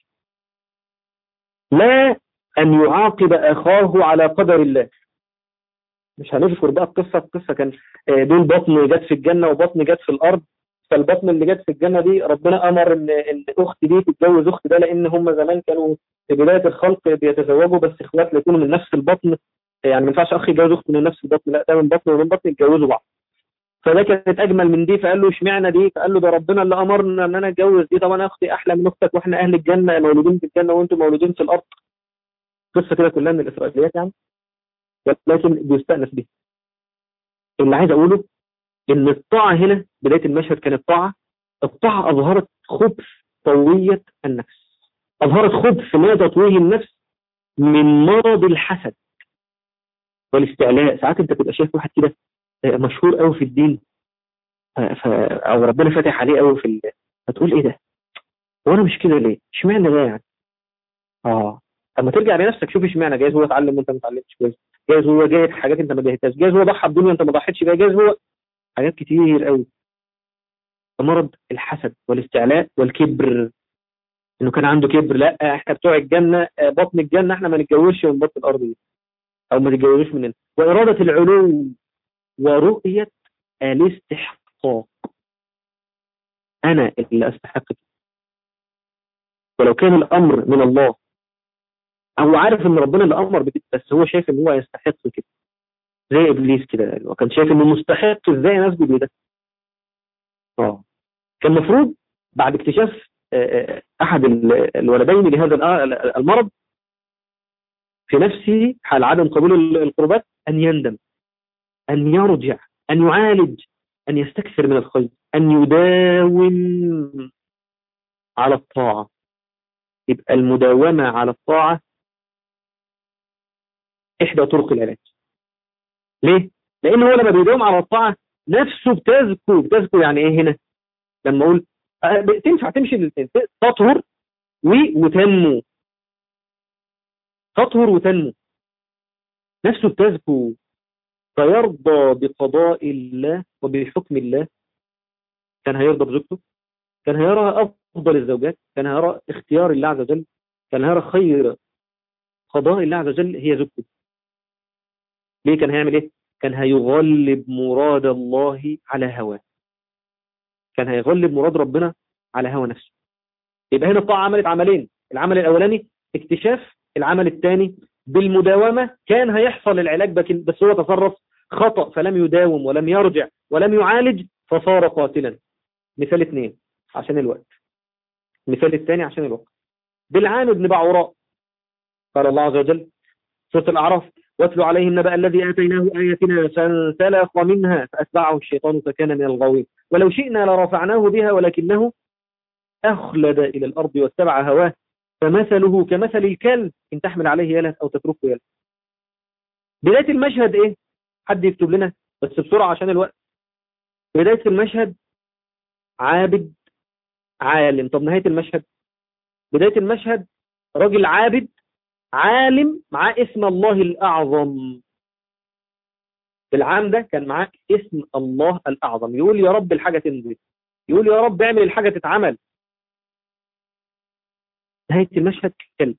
لا أن يعاقب أخاه على قدر الله مش هنذكر بقى القصة القصة كان دول بطن جت في الجنة وبطن جت في الأرض فالبطن اللي جت في الجنة دي ربنا أمر إن إن أخت دي تتجوز أخت ده لأن هم زمان كانوا في بداية الخلق بيتزوجوا بس إخوات يكونوا من نفس البطن يعني ما ينفعش أخ يتجوز أخت من نفس البطن لا ده من بطن ومن بطن يتجوزوا بعض فده كانت اجمل من دي فقال له اشمعنى دي فقال له ده ربنا اللي امرنا ان انا اتجوز دي طب انا اختي احلى من اختك واحنا اهل الجنه مولودين في الجنه وانتم مولودين في الارض قصه كده كلها من الاسرائيليات يعني لكن بيستانس بيها اللي عايز اقوله ان الطاعه هنا بدايه المشهد كانت طاعه الطاعه اظهرت خبث طويه النفس اظهرت خبث ما تطويه النفس من مرض الحسد والاستعلاء ساعات انت تبقى شايف واحد كده مشهور قوي في الدين ف... او ربنا فاتح عليه قوي في ال... فتقول ايه ده هو انا مش كده ليه اشمعنى ده يعني اه اما ترجع لنفسك شوف اشمعنى جايز هو اتعلم وانت ما اتعلمتش كويس جايز هو جاهد حاجات انت ما جاهدتهاش جايز هو ضحى بدنيا انت ما ضحيتش بيها جايز هو حاجات كتير قوي مرض الحسد والاستعلاء والكبر انه كان عنده كبر لا احنا بتوع الجنه بطن الجنه احنا ما نتجوزش من بطن الارض دي او ما تتجوزوش مننا واراده العلو ورؤية الاستحقاق أنا اللي أستحق ولو كان الأمر من الله هو عارف إن ربنا اللي أمر بكده بس هو شايف إن هو يستحق كده زي إبليس كده وكان شايف إنه مستحق إزاي نسجد لده آه كان المفروض بعد اكتشاف أحد الولدين لهذا المرض في نفسه حال عدم قبول القربات أن يندم أن يرجع أن يعالج أن يستكثر من الخير أن يداوم على الطاعة يبقى المداومة على الطاعة إحدى طرق العلاج ليه؟ لأنه هو لما بيداوم على الطاعة نفسه بتزكو بتزكو يعني إيه هنا؟ لما أقول تنفع تمشي الاثنين تطهر وتنمو تطهر وتنمو نفسه بتزكو فيرضى بقضاء الله وبحكم الله كان هيرضى بزوجته كان هيرى أفضل الزوجات كان هيرى اختيار الله عز وجل كان هيرى خير قضاء الله عز وجل هي زوجته ليه كان هيعمل ايه كان هيغلب مراد الله على هواه كان هيغلب مراد ربنا على هوى نفسه يبقى هنا الطاعة عملت عملين العمل الأولاني اكتشاف العمل الثاني بالمداومة كان هيحصل العلاج بس هو تصرف خطأ فلم يداوم ولم يرجع ولم يعالج فصار قاتلا مثال اثنين عشان الوقت مثال الثاني عشان الوقت بالعام بن بعوراء قال الله عز وجل سورة الأعراف واتلو عليهم نبأ الذي آتيناه آياتنا فانسلخ منها فأتبعه الشيطان فكان من الغاوين ولو شئنا لرفعناه بها ولكنه أخلد إلى الأرض واتبع هواه فمثله كمثل الكلب إن تحمل عليه يلهث أو تتركه يلهث بداية المشهد إيه؟ حد يكتب لنا بس بسرعة عشان الوقت بداية المشهد عابد عالم طب نهاية المشهد بداية المشهد راجل عابد عالم معاه اسم الله الأعظم العام ده كان معاه اسم الله الأعظم يقول يا رب الحاجة تنزل يقول يا رب اعمل الحاجة تتعمل نهاية المشهد كلب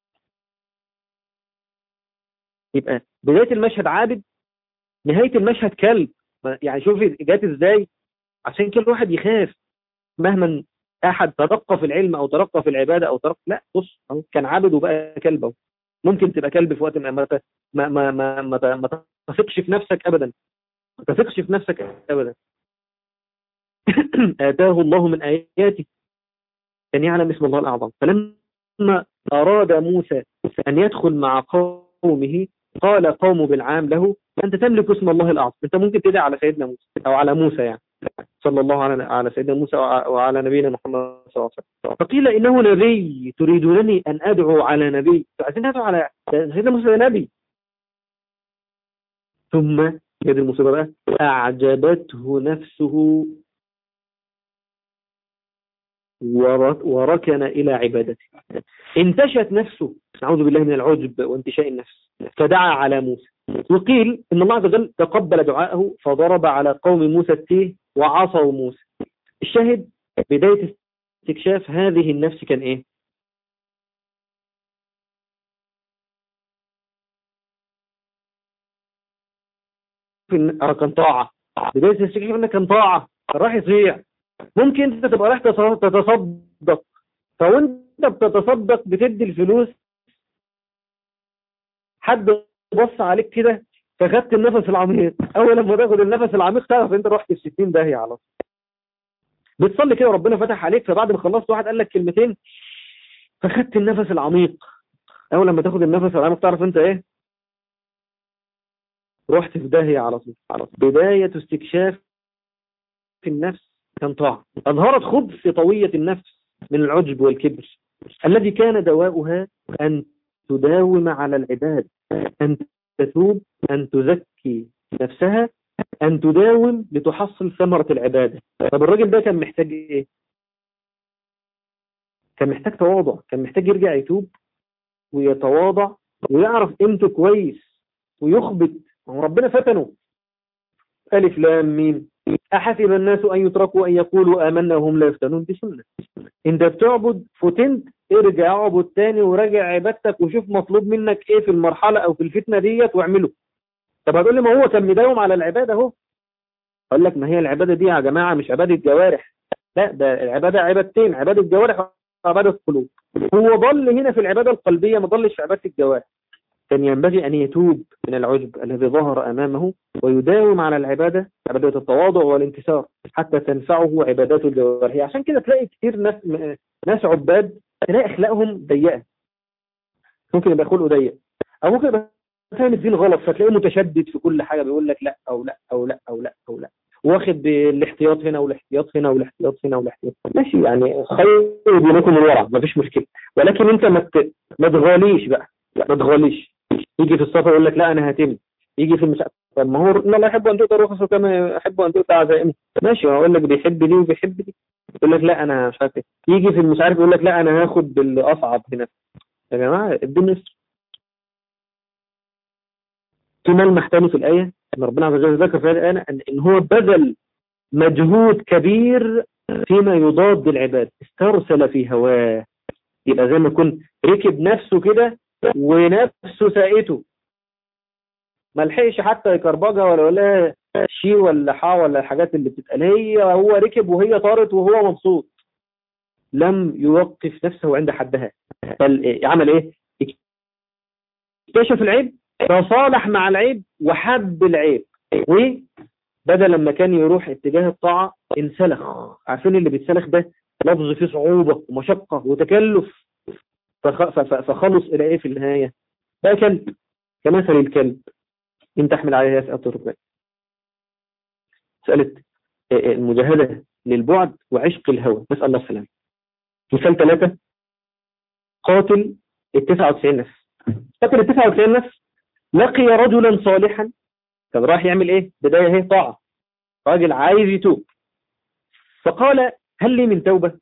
يبقى بداية المشهد عابد نهاية المشهد كلب يعني شوفي جات ازاي عشان كل واحد يخاف مهما احد ترقى في العلم او ترقى في العبادة او ترقى لا بص كان عابد وبقى كلب ممكن تبقى كلب في وقت ما ما ما ما ما, ما تثقش في نفسك ابدا ما تثقش في نفسك ابدا آتاه الله من آياته أن يعلم اسم الله الأعظم فلما أراد موسى أن يدخل مع قومه قال قوم بالعام له أنت تملك اسم الله الأعظم أنت ممكن تدعي على سيدنا موسى أو على موسى يعني صلى الله على على سيدنا موسى وعلى نبينا محمد صلى الله عليه وسلم فقيل إنه نبي تريدونني أن أدعو على نبي عايزين ندعو على سيدنا موسى نبي ثم هذه المصيبة بقى أعجبته نفسه وركن إلى عبادته انتشت نفسه نعوذ بالله من العجب وانتشاء النفس فدعا على موسى وقيل إن الله عز وجل تقبل دعاءه فضرب على قوم موسى التيه وعصوا موسى الشاهد بداية استكشاف هذه النفس كان إيه كان طاعة بداية استكشاف إنه كان طاعة راح يطيع ممكن انت تبقى رايح تتصدق فوانت بتتصدق بتدي الفلوس حد بص عليك كده فخدت النفس العميق اول لما تاخد النفس العميق تعرف انت رحت في 60 داهيه على طول بتصلي كده وربنا فتح عليك فبعد ما خلصت واحد قال لك كلمتين فخدت النفس العميق اول لما تاخد النفس العميق تعرف انت ايه رحت في داهيه على طول على طول بدايه استكشاف في النفس كان طاعة أظهرت خبث طوية النفس من العجب والكبر الذي كان دواؤها أن تداوم على العباد أن تتوب أن تزكي نفسها أن تداوم لتحصل ثمرة العبادة طب الراجل ده كان محتاج إيه؟ كان محتاج تواضع كان محتاج يرجع يتوب ويتواضع ويعرف قيمته كويس ويخبط ربنا فتنه ألف لام مين أحسب الناس أن يتركوا أن يقولوا آمنا وهم لا يفتنون دي سنة أنت بتعبد فتنت ارجع اعبد تاني وراجع عبادتك وشوف مطلوب منك ايه في المرحلة او في الفتنة ديت واعمله طب هتقول لي ما هو كان مداوم على العبادة اهو اقول لك ما هي العبادة دي يا جماعة مش عبادة جوارح لا ده العبادة عبادتين عبادة جوارح وعبادة قلوب هو ضل هنا في العبادة القلبية ما ضلش في عبادة الجوارح كان ينبغي أن يتوب من العجب الذي ظهر أمامه ويداوم على العبادة عبادة التواضع والانكسار حتى تنفعه عبادات الجوارح عشان كده تلاقي كتير ناس ناس عباد تلاقي أخلاقهم ضيقة ممكن يبقى خلقه ضيق أو ممكن يبقى فاهم الدين غلط فتلاقيه متشدد في كل حاجة بيقول لك لا أو لا أو لا أو لا أو لا واخد بالاحتياط هنا والاحتياط هنا والاحتياط هنا والاحتياط ماشي يعني خير بينكم الورع مفيش مشكلة ولكن انت ما ما تغاليش بقى ما تغاليش يجي في السفر يقول لك لا انا هتم يجي في المساء طب ما هو ان الله يحب ان تؤتى رخصه كما يحب ان تؤتى عزائمه ماشي اقول لك بيحب دي وبيحب دي يقول لك لا انا مش عارف يجي في مش عارف يقول لك لا انا هاخد بالاصعب هنا يا جماعه الدنيا في ملمح تاني في الايه ان ربنا عز وجل ذكر في هذه الايه ان هو بذل مجهود كبير فيما يضاد العباد استرسل في هواه يبقى زي ما يكون ركب نفسه كده ونفسه ساقته ما لحقش حتى يكربجها ولا ولا شي ولا حا ولا الحاجات اللي بتتقال هي هو ركب وهي طارت وهو مبسوط لم يوقف نفسه عند حدها بل عمل ايه اكتشف العيب تصالح مع العيب وحب العيب وبدل لما كان يروح اتجاه الطاعة انسلخ عارفين اللي بيتسلخ ده لفظ فيه صعوبة ومشقة وتكلف فخلص إلى إيه في النهاية بقى كلب كمثل الكلب إن تحمل عليها يسأل الركبان سألت المجاهدة للبعد وعشق الهوى نسأل الله السلام مثال ثلاثة قاتل التسعة وتسعين نفس قاتل التسعة وتسعين نفس لقي رجلا صالحا كان راح يعمل ايه بداية هي طاعة راجل عايز يتوب فقال هل لي من توبة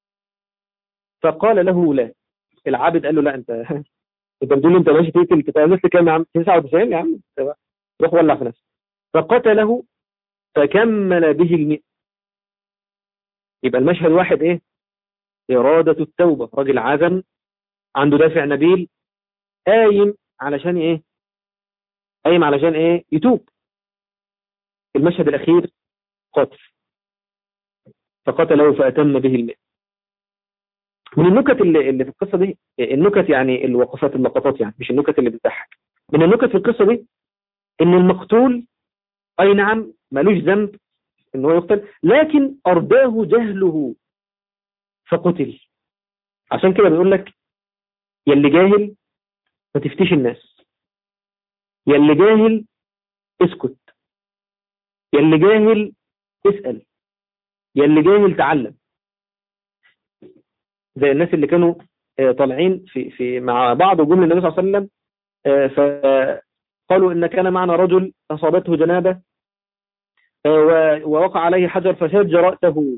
فقال له لا العابد قال له لا انت انت بتقول انت ماشي تقتل انت نفس كام يا عم 99 يا عم روح ولع في نفسك فقتله فكمل به المئة يبقى المشهد واحد ايه إرادة التوبة راجل عزم عنده دافع نبيل قايم علشان ايه قايم علشان ايه يتوب المشهد الأخير قتل فقتله فأتم به المئة من النكت اللي, اللي في القصة دي النكت يعني الوقفات اللقطات يعني مش النكت اللي بتضحك من النكت في القصة دي ان المقتول اي نعم ملوش ذنب ان هو يقتل لكن ارضاه جهله فقتل عشان كده بيقول لك يلي جاهل ما تفتيش الناس يلي جاهل اسكت يلي جاهل اسأل يلي جاهل تعلم زي الناس اللي كانوا طالعين في في مع بعض وجم النبي صلى الله عليه وسلم قالوا إن كان معنا رجل أصابته جنابة و- ووقع عليه حجر فشج رأسه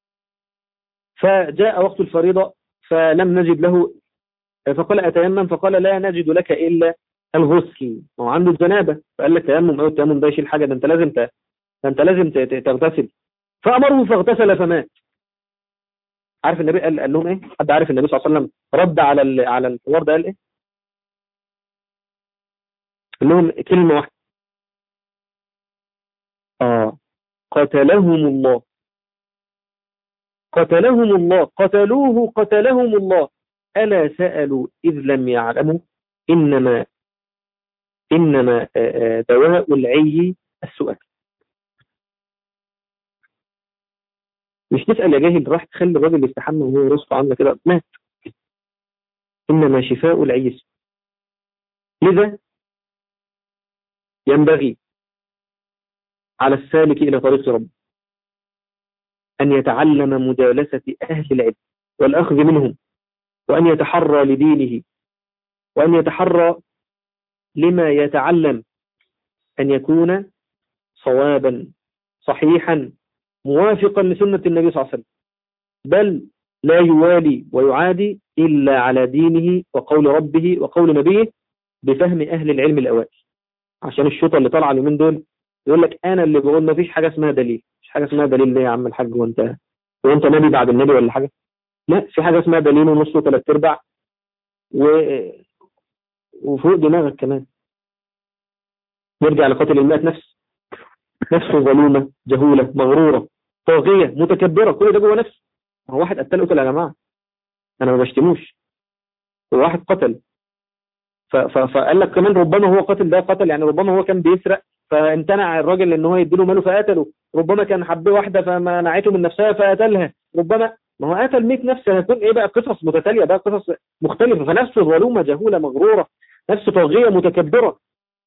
فجاء وقت الفريضة فلم نجد له فقال أتيمم فقال لا نجد لك إلا الغسل هو عنده الجنابة فقال لك تيمم أو التيمم ده يشيل حاجة ده أنت لازم ت... ده أنت لازم ت- ت- تغتسل فأمره فاغتسل فمات عارف النبي قال, قال لهم إيه حد عارف النبي صلى الله عليه وسلم رد على ال... على الحوار ده قال إيه قال لهم كلمة واحدة آه قتلهم الله قتلهم الله قتلوه قتلهم الله ألا سألوا إذ لم يعلموا إنما إنما آه، آه، دواء العي السؤال مش تسأل يا جاهل راح تخلي الراجل يستحمى وهو راسه عامله كده مات إنما شفاء العي السؤال لذا ينبغي على السالك إلى طريق ربه أن يتعلم مجالسة أهل العلم والأخذ منهم وأن يتحرى لدينه وأن يتحرى لما يتعلم أن يكون صوابا صحيحا موافقا لسنة النبي صلى الله عليه وسلم بل لا يوالي ويعادي إلا على دينه وقول ربه وقول نبيه بفهم أهل العلم الأوائل عشان الشوطة اللي طالعة اليومين دول يقول لك أنا اللي بقول ما فيش حاجة اسمها دليل مش حاجة اسمها دليل ليه يا عم الحاج وانت وانت نبي بعد النبي ولا حاجة لا في حاجة اسمها دليل ونص وثلاث ارباع و... وفوق دماغك كمان نرجع لقاتل المئة نفس نفسه ظلومة جهولة مغرورة طاغية متكبرة كل ده جوه نفسه هو واحد قتل قتل يا جماعة أنا ما بشتموش هو واحد قتل ف... ف... فقال لك كمان ربما هو قتل ده قتل يعني ربما هو كان بيسرق فامتنع الراجل ان هو يديله ماله فقتله ربما كان حب واحدة فمنعته من نفسها فقتلها ربما ما هو قتل 100 نفس هتكون ايه بقى قصص متتالية بقى قصص مختلفة فنفس ظلومة جهولة مغرورة نفس طاغية متكبرة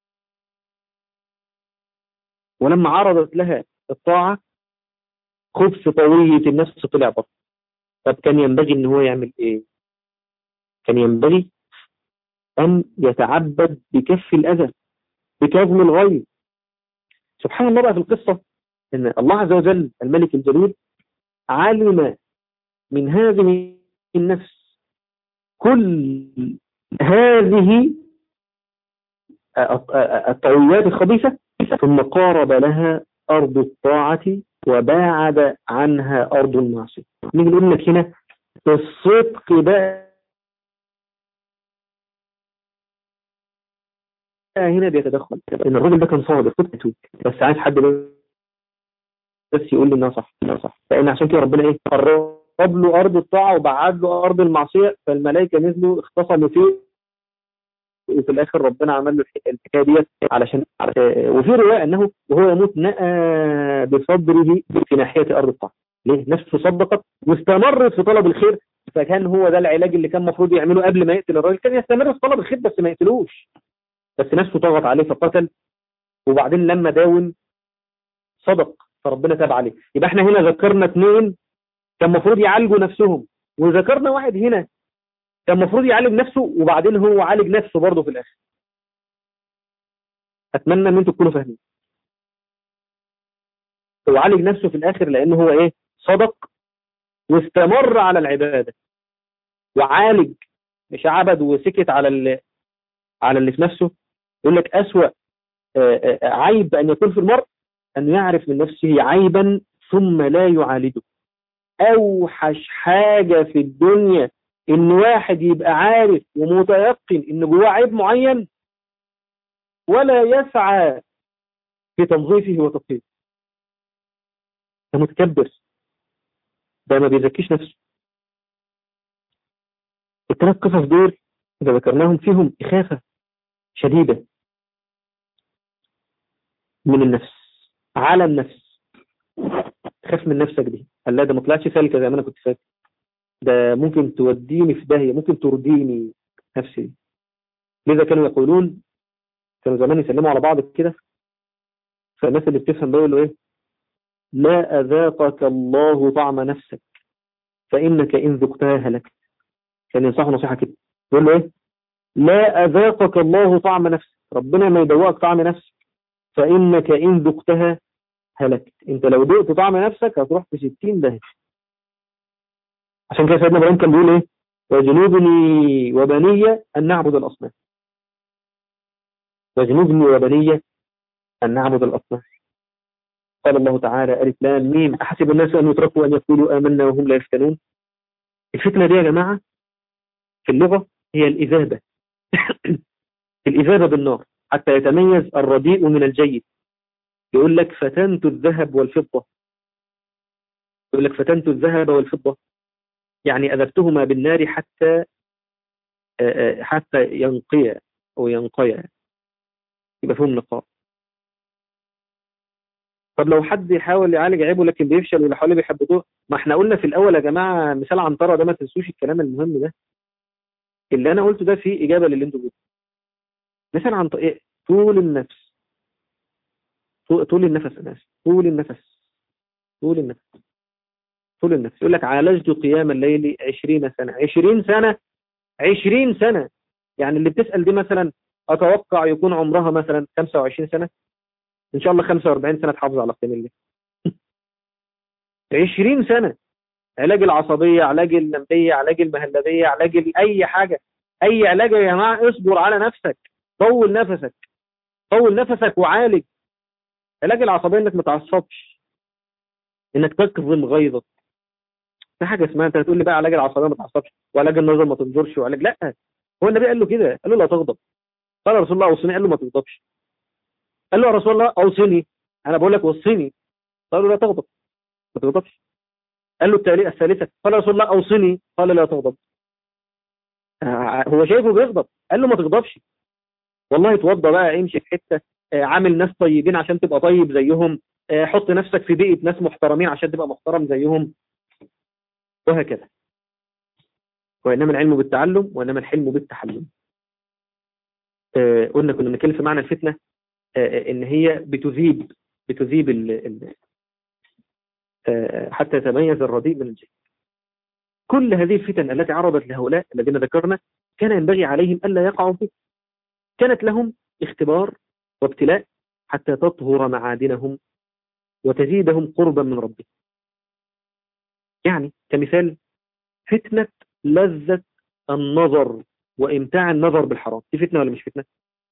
ولما عرضت لها الطاعة خبث طوية النفس طلع بطل طب كان ينبغي ان هو يعمل ايه كان ينبغي ان يتعبد بكف الاذى بكظم الغيظ سبحان الله بقى في القصة ان الله عز وجل الملك الجليل علم من هذه النفس كل هذه الطويات الخبيثة ثم قارب لها أرض الطاعة وباعد عنها أرض المعصية نيجي نقول لك هنا الصدق بقى هنا بيتدخل ان الراجل ده كان صادق كنت اتوب بس عايز حد بس يقول لي انها صح انها صح لان عشان كده ربنا ايه قرب له ارض الطاعه وبعد له ارض المعصيه فالملائكه نزلوا اختصموا فيه وفي الاخر ربنا عمل له الحكايه ديت علشان وفي روايه انه وهو يموت نأى بصدره في ناحيه ارض الطاعه ليه نفسه صدقت واستمرت في طلب الخير فكان هو ده العلاج اللي كان المفروض يعمله قبل ما يقتل الراجل كان يستمر في طلب الخير بس ما يقتلوش بس نفسه ضغط عليه فقتل وبعدين لما داوم صدق فربنا تاب عليه يبقى احنا هنا ذكرنا اثنين كان المفروض يعالجوا نفسهم وذكرنا واحد هنا كان المفروض يعالج نفسه وبعدين هو عالج نفسه برضه في الاخر اتمنى ان انتم تكونوا فاهمين هو عالج نفسه في الاخر لانه هو ايه صدق واستمر على العباده وعالج مش عبد وسكت على اللي على اللي في نفسه يقول لك أسوأ عيب أن يكون في المرء أن يعرف من نفسه عيبا ثم لا يعالجه أوحش حاجة في الدنيا إن واحد يبقى عارف ومتيقن إن جواه عيب معين ولا يسعى في تنظيفه وتطهيره ده متكبر ده ما بيزكيش نفسه الثلاث قصص دول إذا ذكرناهم فيهم إخافة شديدة من النفس على النفس خاف من نفسك دي قال لا ده ما طلعتش سالكة زي ما أنا كنت فاكر ده ممكن توديني في داهية ممكن ترديني نفسي لذا كانوا يقولون كانوا زمان يسلموا على بعض كده فالناس اللي بتفهم بيقولوا ايه لا أذاقك الله طعم نفسك فإنك إن ذقتها هلكت كان ينصحوا نصيحة كده يقول له ايه لا أذاقك الله طعم نفسك ربنا ما يدوقك طعم نفسك فإنك إن ذقتها هلكت انت لو ذقت طعم نفسك هتروح في 60 داهية عشان كده سيدنا ابراهيم كان بيقول ايه وجنوبني وبني ان نعبد الاصنام وجنوبني وبني ان نعبد الاصنام قال الله تعالى ألف لام ميم أحسب الناس أن يتركوا أن يقولوا آمنا وهم لا يفتنون الفتنة دي يا جماعة في اللغة هي الإذابة الإذابة بالنار حتى يتميز الرديء من الجيد يقول لك فتنت الذهب والفضة يقول لك فتنت الذهب والفضة يعني أذبتهما بالنار حتى حتى ينقيا أو ينقيا يبقى فيهم نقاء طب لو حد يحاول يعالج عيبه لكن بيفشل واللي حواليه بيحبطوه ما احنا قلنا في الاول يا جماعه مثال عنتره ده ما تنسوش الكلام المهم ده اللي انا قلته ده فيه اجابه للي انتوا قلتوه مثال عن إيه؟ طول النفس طول النفس انا اسف طول النفس طول النفس طول النفس يقول لك عالجت قيام الليل 20 سنه 20 سنه 20 سنه يعني اللي بتسال دي مثلا اتوقع يكون عمرها مثلا 25 سنه ان شاء الله 45 سنه تحافظ على قيام الليل 20 سنه علاج العصبيه علاج النمبيه علاج المهلبيه علاج اي حاجه اي علاج يا جماعه اصبر على نفسك طول نفسك طول نفسك وعالج علاج العصبيه انك ما تعصبش انك تكظم غيظك في حاجه اسمها انت هتقول لي بقى علاج العصبيه ما تعصبش وعلاج النظر ما تنظرش وعلاج لا هو النبي قال له كده قال له لا تغضب قال رسول الله اوصني قال له ما تغضبش قال له يا رسول الله اوصني انا بقول لك وصني قال له لا تغضب ما تغضبش قال له التالي الثالثه قال رسول الله اوصني قال لا تغضب هو شايفه بيغضب قال له ما تغضبش والله اتوضى بقى امشي في حته عامل ناس طيبين عشان تبقى طيب زيهم حط نفسك في بيئه ناس محترمين عشان تبقى محترم زيهم وهكذا وإنما العلم بالتعلم وإنما الحلم بالتحلم آه قلنا كنا بنتكلم في معنى الفتنة آه إن هي بتذيب بتذيب ال ال آه حتى يتميز الرديء من الجيد كل هذه الفتن التي عرضت لهؤلاء الذين ذكرنا كان ينبغي عليهم ألا يقعوا فيه كانت لهم اختبار وابتلاء حتى تطهر معادنهم وتزيدهم قربا من ربهم يعني كمثال فتنة لذة النظر وإمتاع النظر بالحرام دي فتنة ولا مش فتنة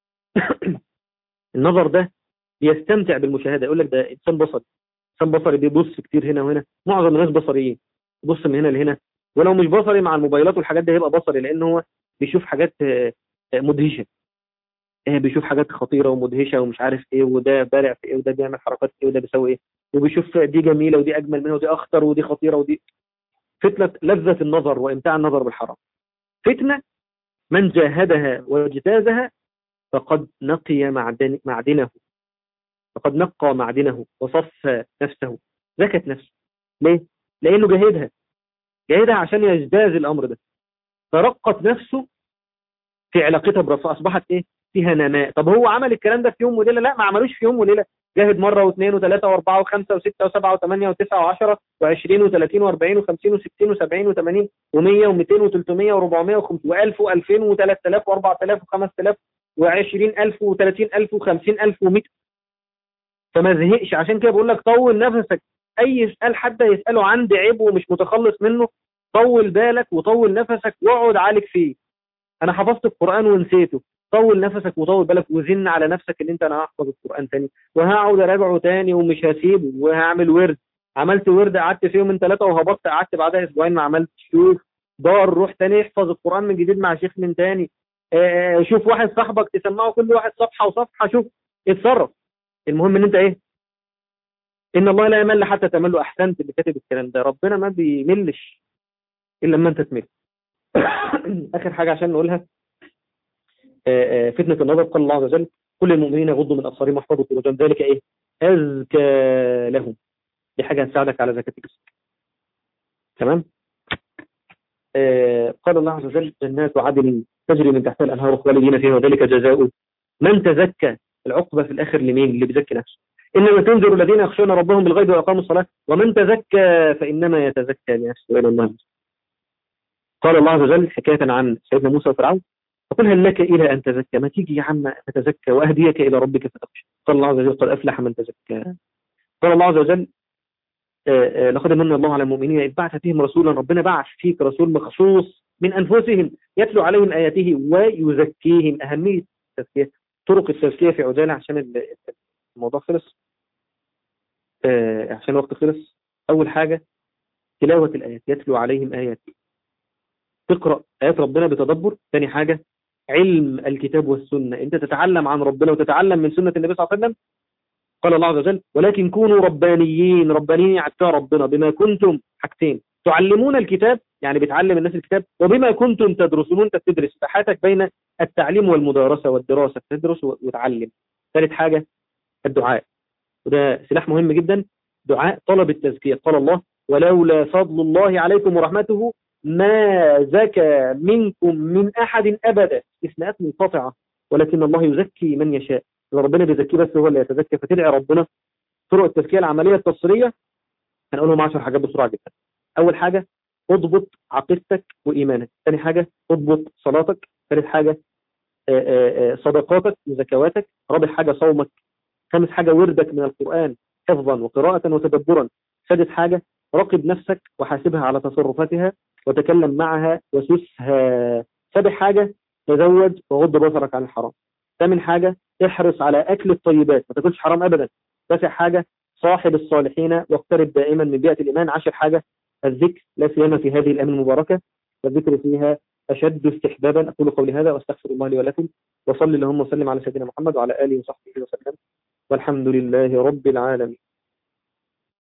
النظر ده بيستمتع بالمشاهدة يقول لك ده إنسان بصري إنسان بصري بيبص كتير هنا وهنا معظم الناس بصريين يبص من هنا لهنا ولو مش بصري مع الموبايلات والحاجات دي هيبقى بصري لأن هو بيشوف حاجات مدهشة بيشوف حاجات خطيرة ومدهشة ومش عارف ايه وده بارع في ايه وده بيعمل حركات ايه وده بيسوي ايه وبيشوف دي جميلة ودي أجمل منها ودي أخطر ودي خطيرة ودي فتنة لذة النظر وإمتاع النظر بالحرام فتنة من جاهدها واجتازها فقد نقي معدن معدنه فقد نقى معدنه وصفى نفسه زكت نفسه ليه؟ لأنه جاهدها جاهدها عشان يجتاز الأمر ده فرقت نفسه في علاقتها برب فأصبحت إيه؟ فيها نماء طب هو عمل الكلام ده في يوم وليلة لا ما عملوش في يوم وليلة جاهد مرة واثنين وثلاثة واربعة وخمسة وستة وسبعة وثمانية وتسعة وعشرة وعشرين وثلاثين واربعين وخمسين وستين وسبعين وثمانين ومية ومئتين وثلاثمية وربعمية وخمسين وألف وألفين وثلاث آلاف وأربعة آلاف وخمس آلاف وعشرين ألف وثلاثين ألف وخمسين ألف ومئة فما زهقش عشان كده بقول لك طول نفسك أي يسأل حد يسأله عندي عيب ومش متخلص منه طول بالك وطول نفسك واقعد عالج فيه أنا حفظت القرآن ونسيته طول نفسك وطول بالك وزن على نفسك ان انت انا هحفظ القران تاني وهقعد اراجعه تاني ومش هسيبه وهعمل ورد عملت ورد قعدت فيه من ثلاثه وهبطت قعدت بعدها اسبوعين ما عملتش شوف دار روح تاني احفظ القران من جديد مع شيخ من تاني آه شوف واحد صاحبك تسمعه كل واحد صفحه وصفحه شوف اتصرف المهم ان انت ايه ان الله لا يمل حتى تمل احسنت اللي كاتب الكلام ده ربنا ما بيملش الا لما انت تمل اخر حاجه عشان نقولها فتنة النظر قال الله عز وجل كل المؤمنين يغضوا من أبصارهم واحفظوا فروجهم ذلك إيه أزكى لهم دي حاجة هتساعدك على زكاة جسمك تمام آه قال الله عز وجل جنات عدن تجري من تحتها الأنهار خالدين فيها وذلك جزاء من تزكى العقبة في الآخر لمين اللي بيزكي نفسه إنما تنذر الذين يخشون ربهم بالغيب وأقاموا الصلاة ومن تزكى فإنما يتزكى لنفسه إلى الله قال الله عز وجل حكاية عن سيدنا موسى وفرعون فقل هل لك إلى أن تزكى ما تيجي يا عم تتزكى وأهديك إلى ربك فتخشى قال الله عز وجل قد أفلح من تزكى قال الله عز وجل آه، آه، لقد من الله على المؤمنين إذ بعث فيهم رسولا ربنا بعث فيك رسول مخصوص من أنفسهم يتلو عليهم آياته ويزكيهم أهمية التزكية طرق التزكية في عجالة عشان ال- الموضوع خلص آه، عشان الوقت خلص أول حاجة تلاوة الآيات يتلو عليهم آيات تقرأ آيات ربنا بتدبر ثاني حاجة علم الكتاب والسنة أنت تتعلم عن ربنا وتتعلم من سنة النبي صلى الله عليه وسلم قال الله عز وجل ولكن كونوا ربانيين ربانيين يعتقى ربنا بما كنتم حاجتين تعلمون الكتاب يعني بتعلم الناس الكتاب وبما كنتم تدرسون انت بتدرس فحاتك بين التعليم والمدارسة والدراسة تدرس وتعلم ثالث حاجة الدعاء وده سلاح مهم جدا دعاء طلب التزكية قال الله ولولا فضل الله عليكم ورحمته ما زكى منكم من أحد أبدا استثناءات منقطعة ولكن الله يزكي من يشاء اللي ربنا بيزكيه بس هو اللي يتزكى فتدعي ربنا طرق التزكية العملية التصرية هنقولهم 10 حاجات بسرعة جدا أول حاجة اضبط عقيدتك وإيمانك ثاني حاجة اضبط صلاتك ثالث حاجة آه، آه، آه، صدقاتك وزكواتك رابع حاجة صومك خامس حاجة وردك من القرآن حفظا وقراءة وتدبرا سادس حاجة راقب نفسك وحاسبها على تصرفاتها وتكلم معها وسسها سابع حاجة تزوج وغض بصرك عن الحرام ثامن حاجة احرص على أكل الطيبات ما تاكلش حرام أبدا تاسع حاجة صاحب الصالحين واقترب دائما من بيئة الإيمان عشر حاجة الذكر لا سيما في هذه الأيام المباركة والذكر فيها أشد استحبابا أقول قولي هذا وأستغفر الله لي ولكم وصلي اللهم وسلم على سيدنا محمد وعلى آله وصحبه وسلم والحمد لله رب العالمين